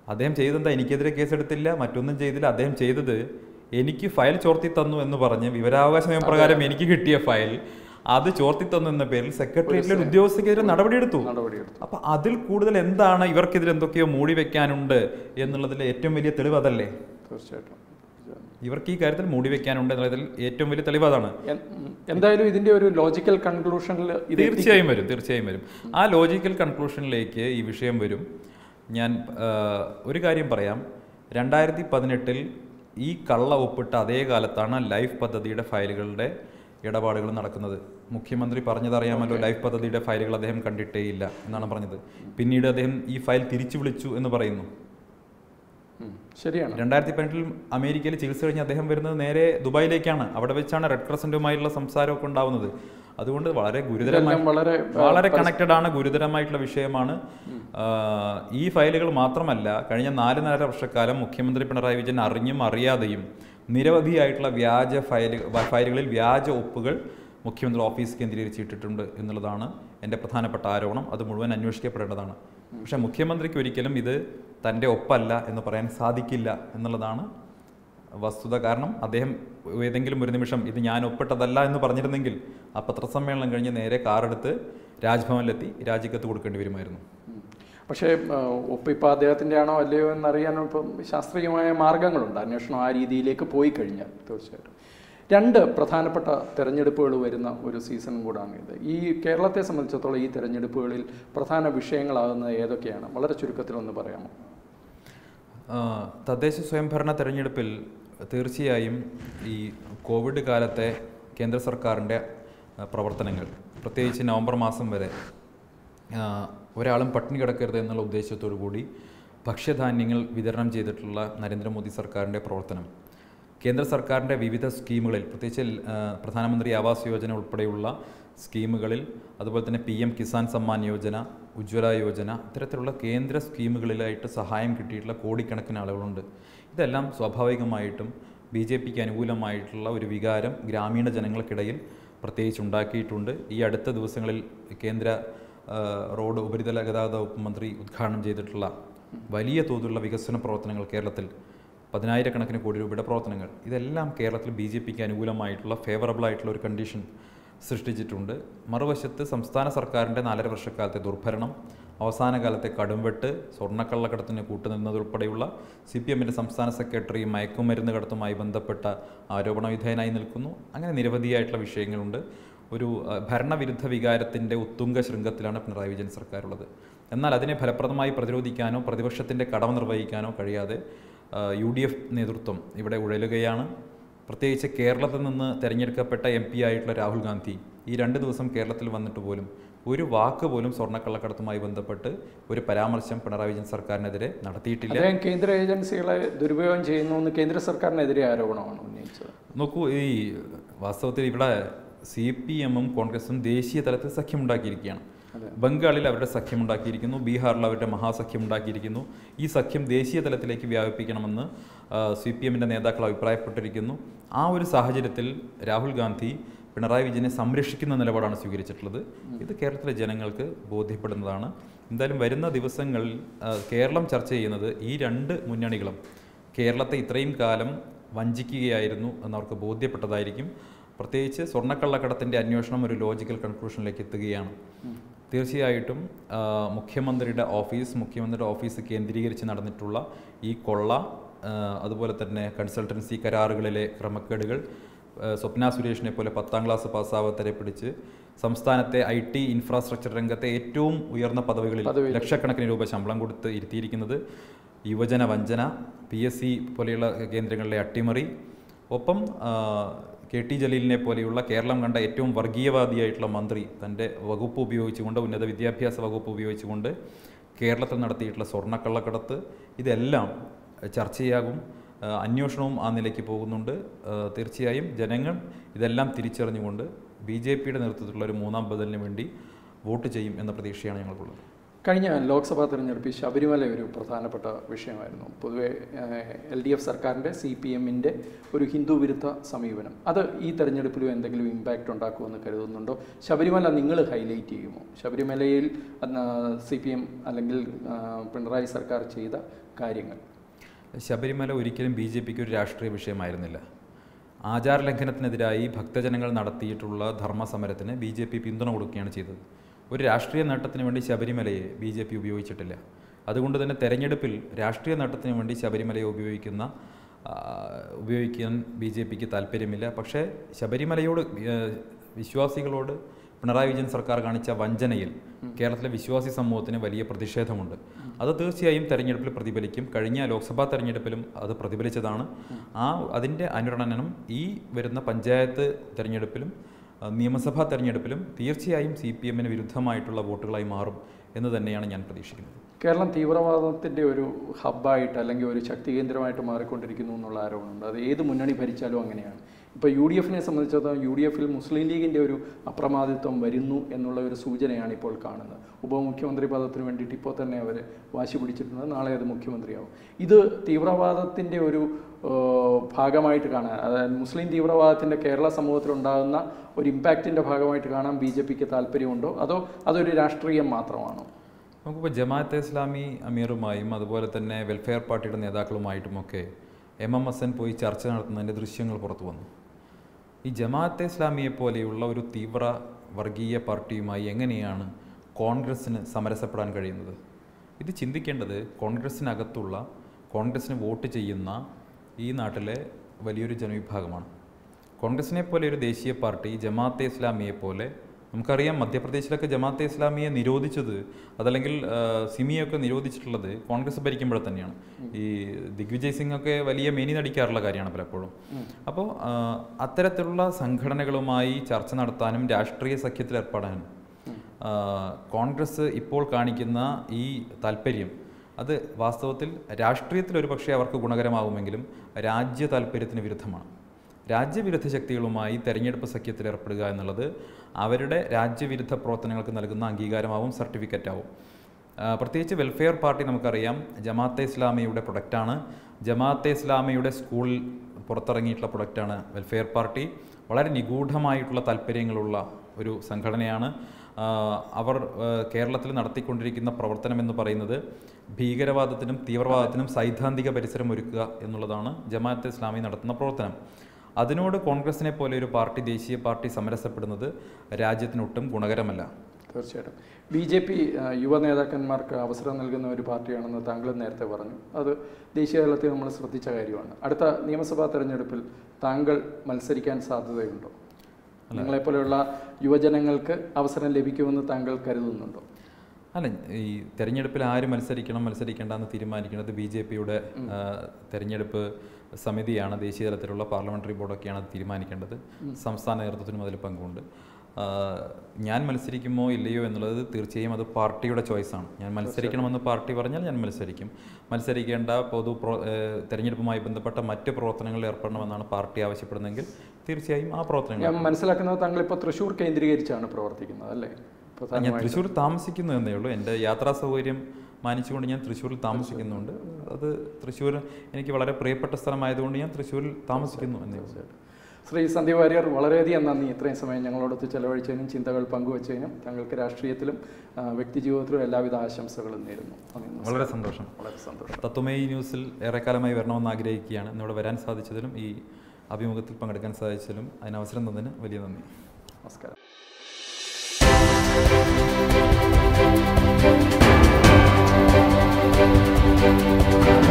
അദ്ദേഹം ചെയ്തെന്താ എനിക്കെതിരെ കേസെടുത്തില്ല മറ്റൊന്നും ചെയ്തില്ല അദ്ദേഹം ചെയ്തത് എനിക്ക് ഫയൽ ചോർത്തി തന്നു എന്ന് പറഞ്ഞ് വിവരാവകാശ നിയമപ്രകാരം എനിക്ക് കിട്ടിയ ഫയൽ അത് ചോർത്തി തന്നു എന്ന പേരിൽ സെക്രട്ടേറിയറ്റിലെ നടപടി നടപടിയെടുത്തു നടപടിയെടുത്തു അപ്പൊ അതിൽ കൂടുതൽ എന്താണ് ഇവർക്കെതിരെ എന്തൊക്കെയോ മൂടി വെക്കാനുണ്ട് എന്നുള്ളതിലെ ഏറ്റവും വലിയ തെളിവ് അതല്ലേ തീർച്ചയായിട്ടും ഇവർക്ക് ഈ കാര്യത്തിൽ മൂടി വെക്കാനുണ്ട് എന്നുള്ളതിൽ ഏറ്റവും വലിയ തെളിവ് അതാണ് എൻ- ഉം. എന്തായാലും ഇതിന്റെ ഒരു ലോജിക്കൽ കൺക്ലൂഷനിൽ ഇത് തീർച്ചയായും വരും തീർച്ചയായും വരും ആ ലോജിക്കൽ കൺക്ലൂഷനിലേക്ക് ഈ വിഷയം വരും ഞാൻ ആ, ഒരു കാര്യം പറയാം രണ്ടായിരത്തി പതിനെട്ടിൽ ഈ കള്ള ഒപ്പിട്ട അതേ കാലത്താണ് ലൈഫ് പദ്ധതിയുടെ ഫയലുകളുടെ ഇടപാടുകൾ നടക്കുന്നത് മുഖ്യമന്ത്രി പറഞ്ഞതറിയാമല്ലോ ലൈഫ് പദ്ധതിയുടെ ഫയലുകൾ അദ്ദേഹം കണ്ടിട്ടേയില്ല എന്നാണ് പറഞ്ഞത് പിന്നീട് അദ്ദേഹം ഈ ഫയൽ തിരിച്ചു വിളിച്ചു എന്ന് പറയുന്നു ഉം. ശരിയാണ് രണ്ടായിരത്തി പതിനെട്ടിൽ അമേരിക്കയിൽ ചികിത്സ കഴിഞ്ഞ് അദ്ദേഹം വരുന്നത് നേരെ ദുബായിലേക്കാണ് അവിടെ വെച്ചാണ് റെഡ് ക്രസന്റുമായിട്ടുള്ള സംസാരമൊക്കെ ഉണ്ടാവുന്നത് അതുകൊണ്ട് വളരെ ഗുരുതരമായി ഇതെല്ലാം വളരെ വളരെ കണക്റ്റഡ് ആണ് ഗുരുതരമായിട്ടുള്ള വിഷയമാണ് ആ, ഈ ഫയലുകൾ മാത്രമല്ല കഴിഞ്ഞ നാല് നാലര വർഷക്കാലം മുഖ്യമന്ത്രി പിണറായി വിജയൻ അറിഞ്ഞും അറിയാതെയും നിരവധിയായിട്ടുള്ള വ്യാജ ഫയല് ഫയലുകളിൽ വ്യാജ ഒപ്പുകൾ മുഖ്യമന്ത്രി ഓഫീസ് കേന്ദ്രീകരിച്ചിട്ടിട്ടുണ്ട് എന്നുള്ളതാണ് എൻ്റെ പ്രധാനപ്പെട്ട ആരോപണം അത് മുഴുവൻ അന്വേഷിക്കപ്പെടേണ്ടതാണ് പക്ഷേ മുഖ്യമന്ത്രിക്ക് ഒരിക്കലും ഇത് തൻ്റെ ഒപ്പല്ല എന്ന് പറയാൻ സാധിക്കില്ല എന്നുള്ളതാണ് വസ്തുത കാരണം അദ്ദേഹം ഏതെങ്കിലും ഒരു നിമിഷം ഇത് ഞാൻ ഒപ്പിട്ടതല്ല എന്ന് പറഞ്ഞിരുന്നെങ്കിൽ ആ പത്രസമ്മേളനം കഴിഞ്ഞ് നേരെ കാറെടുത്ത് രാജ്ഭവനിലെത്തി രാജിക്കത്ത് കൊടുക്കേണ്ടി വരുമായിരുന്നു ഉം. പക്ഷേ ആ, ഒപ്പ് ഇപ്പോൾ അദ്ദേഹത്തിൻ്റെ ആണോ അല്ലയോ എന്നറിയാൻ ഇപ്പം ശാസ്ത്രീയമായ മാർഗങ്ങളുണ്ട് അന്വേഷണം ആ രീതിയിലേക്ക് പോയി കഴിഞ്ഞാൽ തീർച്ചയായിട്ടും രണ്ട് പ്രധാനപ്പെട്ട തെരഞ്ഞെടുപ്പുകൾ വരുന്ന ഒരു സീസൺ കൂടാണ് ഇത് ഈ കേരളത്തെ സംബന്ധിച്ചിടത്തോളം ഈ തെരഞ്ഞെടുപ്പുകളിൽ പ്രധാന വിഷയങ്ങളാകുന്നത് ഏതൊക്കെയാണ് വളരെ ചുരുക്കത്തിൽ ഒന്ന് പറയാമോ ആ, തദ്ദേശ സ്വയംഭരണ തെരഞ്ഞെടുപ്പിൽ തീർച്ചയായും ഈ കോവിഡ് കാലത്തെ കേന്ദ്ര സർക്കാരിൻ്റെ ആ, പ്രവർത്തനങ്ങൾ പ്രത്യേകിച്ച് നവംബർ മാസം വരെ ആ, ഒരാളും പട്ടിണി കിടക്കരുത് എന്നുള്ള ഉദ്ദേശത്തോടു കൂടി ഭക്ഷ്യധാന്യങ്ങൾ വിതരണം ചെയ്തിട്ടുള്ള നരേന്ദ്രമോദി സർക്കാരിൻ്റെ പ്രവർത്തനം കേന്ദ്ര സർക്കാരിൻ്റെ വിവിധ സ്കീമുകളിൽ പ്രത്യേകിച്ച് ആ, പ്രധാനമന്ത്രി ആവാസ് യോജന ഉൾപ്പെടെയുള്ള സ്കീമുകളിൽ അതുപോലെ തന്നെ പി എം കിസാൻ സമ്മാൻ യോജന ഉജ്ജ്വല യോജന ഇത്തരത്തിലുള്ള കേന്ദ്ര സ്കീമുകളിലായിട്ട് സഹായം കിട്ടിയിട്ടുള്ള കോടിക്കണക്കിന് ആളുകളുണ്ട് ഇതെല്ലാം സ്വാഭാവികമായിട്ടും ബി ജെ പിക്ക് അനുകൂലമായിട്ടുള്ള ഒരു വികാരം ഗ്രാമീണ ജനങ്ങൾക്കിടയിൽ പ്രത്യേകിച്ച് ഉണ്ടാക്കിയിട്ടുണ്ട് ഈ അടുത്ത ദിവസങ്ങളിൽ കേന്ദ്ര ആ, റോഡ് ഉപരിതല ഗതാഗത വകുപ്പ് മന്ത്രി ഉദ്ഘാടനം ചെയ്തിട്ടുള്ള വലിയ തോതിലുള്ള വികസന പ്രവർത്തനങ്ങൾ കേരളത്തിൽ പതിനായിരക്കണക്കിന് കോടി രൂപയുടെ പ്രവർത്തനങ്ങൾ ഇതെല്ലാം കേരളത്തിൽ ബി ജെ പിക്ക് അനുകൂലമായിട്ടുള്ള ഫേവറബിൾ ആയിട്ടുള്ള ഒരു കണ്ടീഷൻ സൃഷ്ടിച്ചിട്ടുണ്ട് മറുവശത്ത് സംസ്ഥാന സർക്കാരിൻ്റെ നാലര വർഷക്കാലത്തെ ദുർഭരണം അവസാന കാലത്തെ കടുംവെട്ട് സ്വർണ്ണക്കള്ളക്കടത്തിന് കൂട്ടുനിന്നതുൾപ്പെടെയുള്ള സി പി എമ്മിൻ്റെ സംസ്ഥാന സെക്രട്ടറി മയക്കുമരുന്ന് കടത്തുമായി ബന്ധപ്പെട്ട ആരോപണ വിധേയനായി നിൽക്കുന്നു അങ്ങനെ നിരവധിയായിട്ടുള്ള വിഷയങ്ങളുണ്ട് ഒരു അഹ്, ഭരണവിരുദ്ധ വികാരത്തിൻ്റെ ഉത്തുംഗ ശൃംഗത്തിലാണ് പിണറായി വിജയൻ സർക്കാരുള്ളത് എന്നാൽ അതിനെ ഫലപ്രദമായി പ്രതിരോധിക്കാനോ പ്രതിപക്ഷത്തിൻ്റെ കടമ നിർവഹിക്കാനോ കഴിയാതെ യു ഡി എഫ് നേതൃത്വം ഇവിടെ ഉഴലുകയാണ് പ്രത്യേകിച്ച് കേരളത്തിൽ നിന്ന് തെരഞ്ഞെടുക്കപ്പെട്ട എം പി ആയിട്ടുള്ള രാഹുൽ ഗാന്ധി ഈ രണ്ട് ദിവസം കേരളത്തിൽ വന്നിട്ട് പോലും ഒരു വാക്ക് പോലും സ്വർണ്ണക്കള്ളക്കടത്തുമായി ബന്ധപ്പെട്ട് ഒരു പരാമർശം പിണറായി വിജയൻ സർക്കാരിനെതിരെ നടത്തിയിട്ടില്ല അദ്ദേഹം കേന്ദ്ര ഏജൻസികളെ ദുരുപയോഗം ചെയ്യുന്നു എന്ന് കേന്ദ്ര സർക്കാരിനെതിരെ ആരോപണമാണ് ഉന്നയിച്ചത് നോക്കൂ ഈ വാസ്തവത്തിൽ ഇവിടെ സി പി എമ്മും കോൺഗ്രസും ദേശീയ തലത്തിൽ സഖ്യമുണ്ടാക്കിയിരിക്കുകയാണ് ബംഗാളിൽ അവരുടെ സഖ്യമുണ്ടാക്കിയിരിക്കുന്നു ബീഹാറിൽ അവരുടെ മഹാസഖ്യം ഉണ്ടാക്കിയിരിക്കുന്നു ഈ സഖ്യം ദേശീയ തലത്തിലേക്ക് വ്യാപിപ്പിക്കണമെന്ന് സി പി എമ്മിൻ്റെ നേതാക്കൾ അഭിപ്രായപ്പെട്ടിരിക്കുന്നു ആ ഒരു സാഹചര്യത്തിൽ രാഹുൽ ഗാന്ധി പിണറായി വിജയനെ സംരക്ഷിക്കുന്ന നിലപാടാണ് സ്വീകരിച്ചിട്ടുള്ളത് ഇത് കേരളത്തിലെ ജനങ്ങൾക്ക് ബോധ്യപ്പെടുന്നതാണ് എന്തായാലും വരുന്ന ദിവസങ്ങളിൽ ആ, കേരളം ചർച്ച ചെയ്യുന്നത് ഈ രണ്ട് മുന്നണികളും കേരളത്തെ ഇത്രയും കാലം വഞ്ചിക്കുകയായിരുന്നു എന്നവർക്ക് ബോധ്യപ്പെട്ടതായിരിക്കും പ്രത്യേകിച്ച് സ്വർണ്ണക്കള്ളക്കടത്തിൻ്റെ അന്വേഷണം ഒരു ലോജിക്കൽ കൺക്ലൂഷനിലേക്ക് എത്തുകയാണ് തീർച്ചയായിട്ടും ആ, മുഖ്യമന്ത്രിയുടെ ഓഫീസ് മുഖ്യമന്ത്രിയുടെ ഓഫീസ് കേന്ദ്രീകരിച്ച് നടന്നിട്ടുള്ള ഈ കൊള്ള ആ, അതുപോലെ തന്നെ കൺസൾട്ടൻസി കരാറുകളിലെ ക്രമക്കേടുകൾ ആ, സ്വപ്ന സുരേഷിനെ പോലെ പത്താം ക്ലാസ് പാസ്സാവാത്തരെ പിടിച്ച് സംസ്ഥാനത്തെ ഐ ടി ഇൻഫ്രാസ്ട്രക്ചർ രംഗത്തെ ഏറ്റവും ഉയർന്ന പദവികളിൽ ലക്ഷക്കണക്കിന് രൂപ ശമ്പളം കൊടുത്ത് ഇരുത്തിയിരിക്കുന്നത് യുവജന വഞ്ചന പി എസ് സി പോലെയുള്ള കേന്ദ്രങ്ങളിലെ അട്ടിമറി ഒപ്പം ആ, കെ ടി ജലീലിനെ പോലെയുള്ള കേരളം കണ്ട ഏറ്റവും വർഗീയവാദിയായിട്ടുള്ള മന്ത്രി തൻ്റെ വകുപ്പ് ഉപയോഗിച്ചുകൊണ്ട് ഉന്നത വിദ്യാഭ്യാസ വകുപ്പ് ഉപയോഗിച്ചുകൊണ്ട് കേരളത്തിൽ നടത്തിയിട്ടുള്ള സ്വർണ്ണക്കള്ളക്കടത്ത് ഇതെല്ലാം ചർച്ചയാകും ആ, അന്വേഷണവും ആ നിലയ്ക്ക് പോകുന്നുണ്ട് ആ, തീർച്ചയായും ജനങ്ങൾ ഇതെല്ലാം തിരിച്ചറിഞ്ഞുകൊണ്ട് ബി ജെ പിയുടെ നേതൃത്വത്തിലുള്ള ഒരു മൂന്നാം ബദലിന് വേണ്ടി വോട്ട് ചെയ്യും എന്ന പ്രതീക്ഷയാണ് ഞങ്ങൾക്കുള്ളത് കഴിഞ്ഞ ലോക്സഭാ തെരഞ്ഞെടുപ്പിൽ ശബരിമല ഒരു പ്രധാനപ്പെട്ട വിഷയമായിരുന്നു പൊതുവെ എൽ ഡി എഫ് സർക്കാരിൻ്റെ സി പി എമ്മിൻ്റെ ഒരു ഹിന്ദു വിരുദ്ധ സമീപനം അത് ഈ തെരഞ്ഞെടുപ്പിലും എന്തെങ്കിലും ഇമ്പാക്റ്റ് ഉണ്ടാക്കുമെന്ന് കരുതുന്നുണ്ടോ ശബരിമല നിങ്ങൾ ഹൈലൈറ്റ് ചെയ്യുമോ ശബരിമലയിൽ സി പി എം അല്ലെങ്കിൽ ആ, പിണറായി സർക്കാർ ചെയ്ത കാര്യങ്ങൾ ശബരിമല ഒരിക്കലും ബി ജെ പിക്ക് ഒരു രാഷ്ട്രീയ വിഷയമായിരുന്നില്ല ആചാരലംഘനത്തിനെതിരായി ഭക്തജനങ്ങൾ നടത്തിയിട്ടുള്ള ധർമ്മസമരത്തിന് ബി ജെ പി പിന്തുണ കൊടുക്കുകയാണ് ചെയ്തത് ഒരു രാഷ്ട്രീയ നേട്ടത്തിന് വേണ്ടി ശബരിമലയെ ബി ജെ പി ഉപയോഗിച്ചിട്ടില്ല അതുകൊണ്ട് തന്നെ തെരഞ്ഞെടുപ്പിൽ രാഷ്ട്രീയ നേട്ടത്തിന് വേണ്ടി ശബരിമലയെ ഉപയോഗിക്കുന്ന ആ, ഉപയോഗിക്കാൻ ബി ജെ പിക്ക് താല്പര്യമില്ല പക്ഷേ ശബരിമലയോട് ഏഹ്, വിശ്വാസികളോട് പിണറായി വിജയൻ സർക്കാർ കാണിച്ച വഞ്ചനയിൽ കേരളത്തിലെ വിശ്വാസി സമൂഹത്തിന് വലിയ പ്രതിഷേധമുണ്ട് അത് തീർച്ചയായും തെരഞ്ഞെടുപ്പിൽ പ്രതിഫലിക്കും കഴിഞ്ഞ ലോക്സഭാ തെരഞ്ഞെടുപ്പിലും അത് പ്രതിഫലിച്ചതാണ് ആ അതിൻ്റെ അനുരണനം ഈ വരുന്ന പഞ്ചായത്ത് തെരഞ്ഞെടുപ്പിലും ആ, നിയമസഭാ തെരഞ്ഞെടുപ്പിലും തീർച്ചയായും സി പി എമ്മിന് വിരുദ്ധമായിട്ടുള്ള വോട്ടുകളായി മാറും എന്ന് തന്നെയാണ് ഞാൻ പ്രതീക്ഷിക്കുന്നത് കേരളം തീവ്രവാദത്തിൻ്റെ ഒരു ഹബ്ബായിട്ട് അല്ലെങ്കിൽ ഒരു ശക്തി കേന്ദ്രമായിട്ട് മാറിക്കൊണ്ടിരിക്കുന്നു എന്നുള്ള ആരോപണമുണ്ട് അത് ഏത് മുന്നണി ഭരിച്ചാലും അങ്ങനെയാണ് ഇപ്പോൾ യു ഡി എഫിനെ സംബന്ധിച്ചിടത്തോളം യു ഡി എഫിൽ മുസ്ലിം ലീഗിൻ്റെ ഒരു അപ്രമാദിത്വം വരുന്നു എന്നുള്ള ഒരു സൂചനയാണ് ഇപ്പോൾ കാണുന്നത് ഉപമുഖ്യമന്ത്രി പദത്തിന് വേണ്ടിയിട്ട് ഇപ്പോൾ തന്നെ അവർ വാശി പിടിച്ചിട്ടുണ്ട് നാളെ അത് മുഖ്യമന്ത്രിയാവും ഇത് തീവ്രവാദത്തിൻ്റെ ഒരു ഏഹ്, ഭാഗമായിട്ട് കാണാൻ അതായത് മുസ്ലിം തീവ്രവാദത്തിൻ്റെ കേരള സമൂഹത്തിലുണ്ടാകുന്ന ഒരു ഇമ്പാക്റ്റിൻ്റെ ഭാഗമായിട്ട് കാണാൻ ബി ജെ പിക്ക് താല്പര്യമുണ്ടോ അതോ അതൊരു രാഷ്ട്രീയം മാത്രമാണോ നമുക്കിപ്പോൾ ജമാഅത്തെ ഇസ്ലാമി അമീറുമായും അതുപോലെ തന്നെ വെൽഫെയർ പാർട്ടിയുടെ നേതാക്കളുമായിട്ടുമൊക്കെ എം എം എസ് എൻ പോയി ചർച്ച നടത്തുന്നതിൻ്റെ ദൃശ്യങ്ങൾ പുറത്തു വന്നു ഈ ജമാഅത്തെ ഇസ്ലാമിയെ പോലെയുള്ള ഒരു തീവ്ര വർഗീയ പാർട്ടിയുമായി എങ്ങനെയാണ് കോൺഗ്രസ്സിന് സമരസപ്പെടാൻ കഴിയുന്നത് ഇത് ചിന്തിക്കേണ്ടത് കോൺഗ്രസ്സിനകത്തുള്ള കോൺഗ്രസ്സിന് വോട്ട് ചെയ്യുന്ന ഈ നാട്ടിലെ വലിയൊരു ജനവിഭാഗമാണ് കോൺഗ്രസിനെ പോലെ ഒരു ദേശീയ പാർട്ടി ജമാഅത്തെ ഇസ്ലാമിയെ പോലെ നമുക്കറിയാം മധ്യപ്രദേശിലൊക്കെ ജമാഅത്തെ ഇസ്ലാമിയെ നിരോധിച്ചത് അതല്ലെങ്കിൽ ആ, സിമിയൊക്കെ നിരോധിച്ചിട്ടുള്ളത് കോൺഗ്രസ് ഭരിക്കുമ്പോൾ തന്നെയാണ് ഈ ദിഗ്വിജയ് സിംഗ് ഒക്കെ വലിയ മേനി നടിക്കാറുള്ള കാര്യമാണ് പലപ്പോഴും അപ്പോൾ ആ, അത്തരത്തിലുള്ള സംഘടനകളുമായി ചർച്ച നടത്താനും രാഷ്ട്രീയ സഖ്യത്തിൽ ഏർപ്പെടാനും ആ, കോൺഗ്രസ് ഇപ്പോൾ കാണിക്കുന്ന ഈ താല്പര്യം അത് വാസ്തവത്തിൽ രാഷ്ട്രീയത്തിൽ ഒരു പക്ഷേ അവർക്ക് ഗുണകരമാകുമെങ്കിലും രാജ്യ താല്പര്യത്തിന് വിരുദ്ധമാണ് രാജ്യവിരുദ്ധ ശക്തികളുമായി തെരഞ്ഞെടുപ്പ് സഖ്യത്തിൽ ഏർപ്പെടുക എന്നുള്ളത് അവരുടെ രാജ്യവിരുദ്ധ പ്രവർത്തനങ്ങൾക്ക് നൽകുന്ന അംഗീകാരമാവും സർട്ടിഫിക്കറ്റാവും ആ, പ്രത്യേകിച്ച് വെൽഫെയർ പാർട്ടി നമുക്കറിയാം ജമാഅത്തെ ഇസ്ലാമിയുടെ പ്രൊഡക്റ്റാണ് ജമാഅത്തെ ഇസ്ലാമിയുടെ സ്കൂളിൽ പുറത്തിറങ്ങിയിട്ടുള്ള പ്രൊഡക്റ്റാണ് വെൽഫെയർ പാർട്ടി വളരെ നിഗൂഢമായിട്ടുള്ള താല്പര്യങ്ങളുള്ള ഒരു സംഘടനയാണ് ആ, അവർ ആ, കേരളത്തിൽ നടത്തിക്കൊണ്ടിരിക്കുന്ന പ്രവർത്തനം എന്ന് പറയുന്നത് ഭീകരവാദത്തിനും തീവ്രവാദത്തിനും സൈദ്ധാന്തിക പരിസരം ഒരുക്കുക എന്നുള്ളതാണ് ജമാഅത്തെ ഇസ്ലാമി നടത്തുന്ന പ്രവർത്തനം അതിനോട് കോൺഗ്രസിനെ പോലെ ഒരു പാർട്ടി ദേശീയ പാർട്ടി സമരസപ്പെടുന്നത് രാജ്യത്തിനൊട്ടും ഗുണകരമല്ല തീർച്ചയായിട്ടും ബി ജെ പി യുവ നേതാക്കന്മാർക്ക് അവസരം നൽകുന്ന ഒരു പാർട്ടിയാണെന്ന് താങ്കൾ നേരത്തെ പറഞ്ഞു അത് ദേശീയ തലത്തിൽ നമ്മൾ ശ്രദ്ധിച്ച കാര്യമാണ് അടുത്ത നിയമസഭാ തെരഞ്ഞെടുപ്പിൽ താങ്കൾ മത്സരിക്കാൻ സാധ്യതയുണ്ടോ നിങ്ങളെപ്പോലെയുള്ള യുവജനങ്ങൾക്ക് അവസരം ലഭിക്കുമെന്ന് താങ്കൾ കരുതുന്നുണ്ടോ അല്ല ഈ തെരഞ്ഞെടുപ്പിൽ ആര് മത്സരിക്കണം മത്സരിക്കേണ്ട എന്ന് തീരുമാനിക്കുന്നത് ബി ജെ പിയുടെ തെരഞ്ഞെടുപ്പ് സമിതിയാണ് ദേശീയ തലത്തിലുള്ള പാർലമെന്ററി ബോർഡൊക്കെയാണ് അത് തീരുമാനിക്കേണ്ടത് സംസ്ഥാന നേതൃത്വത്തിനും അതിൽ പങ്കുണ്ട് ആ, ഞാൻ മത്സരിക്കുമോ ഇല്ലയോ എന്നുള്ളത് തീർച്ചയായും അത് പാർട്ടിയുടെ ചോയ്സാണ് ഞാൻ മത്സരിക്കണമെന്ന് പാർട്ടി പറഞ്ഞാൽ ഞാൻ മത്സരിക്കും മത്സരിക്കേണ്ട പൊതു പ്രോ ഏഹ് തെരഞ്ഞെടുപ്പുമായി ബന്ധപ്പെട്ട മറ്റ് പ്രവർത്തനങ്ങളിൽ ഏർപ്പെടണമെന്നാണ് പാർട്ടി ആവശ്യപ്പെടുന്നതെങ്കിൽ തീർച്ചയായും ആ പ്രവർത്തനങ്ങൾ ഞാൻ മനസ്സിലാക്കുന്നത് താങ്കൾ ഇപ്പോൾ തൃശ്ശൂർ കേന്ദ്രീകരിച്ചാണ് പ്രവർത്തിക്കുന്നത് അല്ലേ ഞാൻ പ്രധാനമായും തൃശ്ശൂർ താമസിക്കുന്നു എന്നേ ഉള്ളൂ എൻ്റെ യാത്രാ സൗകര്യം മാനിച്ചുകൊണ്ട് ഞാൻ തൃശ്ശൂരിൽ താമസിക്കുന്നുണ്ട് അത് തൃശ്ശൂർ എനിക്ക് വളരെ പ്രിയപ്പെട്ട സ്ഥലമായതുകൊണ്ട് ഞാൻ തൃശ്ശൂരിൽ താമസിക്കുന്നു എന്നേ ഉള്ളൂ ശ്രീ സന്ദീപ് വാര്യർ വളരെയധികം നന്ദി ഇത്രയും സമയം ഞങ്ങളോടൊത്ത് ചെലവഴിച്ചതിനും ചിന്തകൾ പങ്കുവച്ചതിനും താങ്കൾക്ക് രാഷ്ട്രീയത്തിലും ആ, വ്യക്തിജീവിതത്തിലും എല്ലാവിധ ആശംസകളും നേരുന്നു നന്ദി, നമസ്കാരം. വളരെ സന്തോഷം വളരെ സന്തോഷം തത്വമയി ന്യൂസിൽ ഏറെക്കാലമായി വരണമെന്ന് ആഗ്രഹിക്കുകയാണ് ഇന്നിവിടെ വരാൻ സാധിച്ചതിലും ഈ അഭിമുഖത്തിൽ പങ്കെടുക്കാൻ സാധിച്ചതിലും അതിന് അവസരം തന്നതിന് വലിയ നന്ദി നമസ്കാരം Thank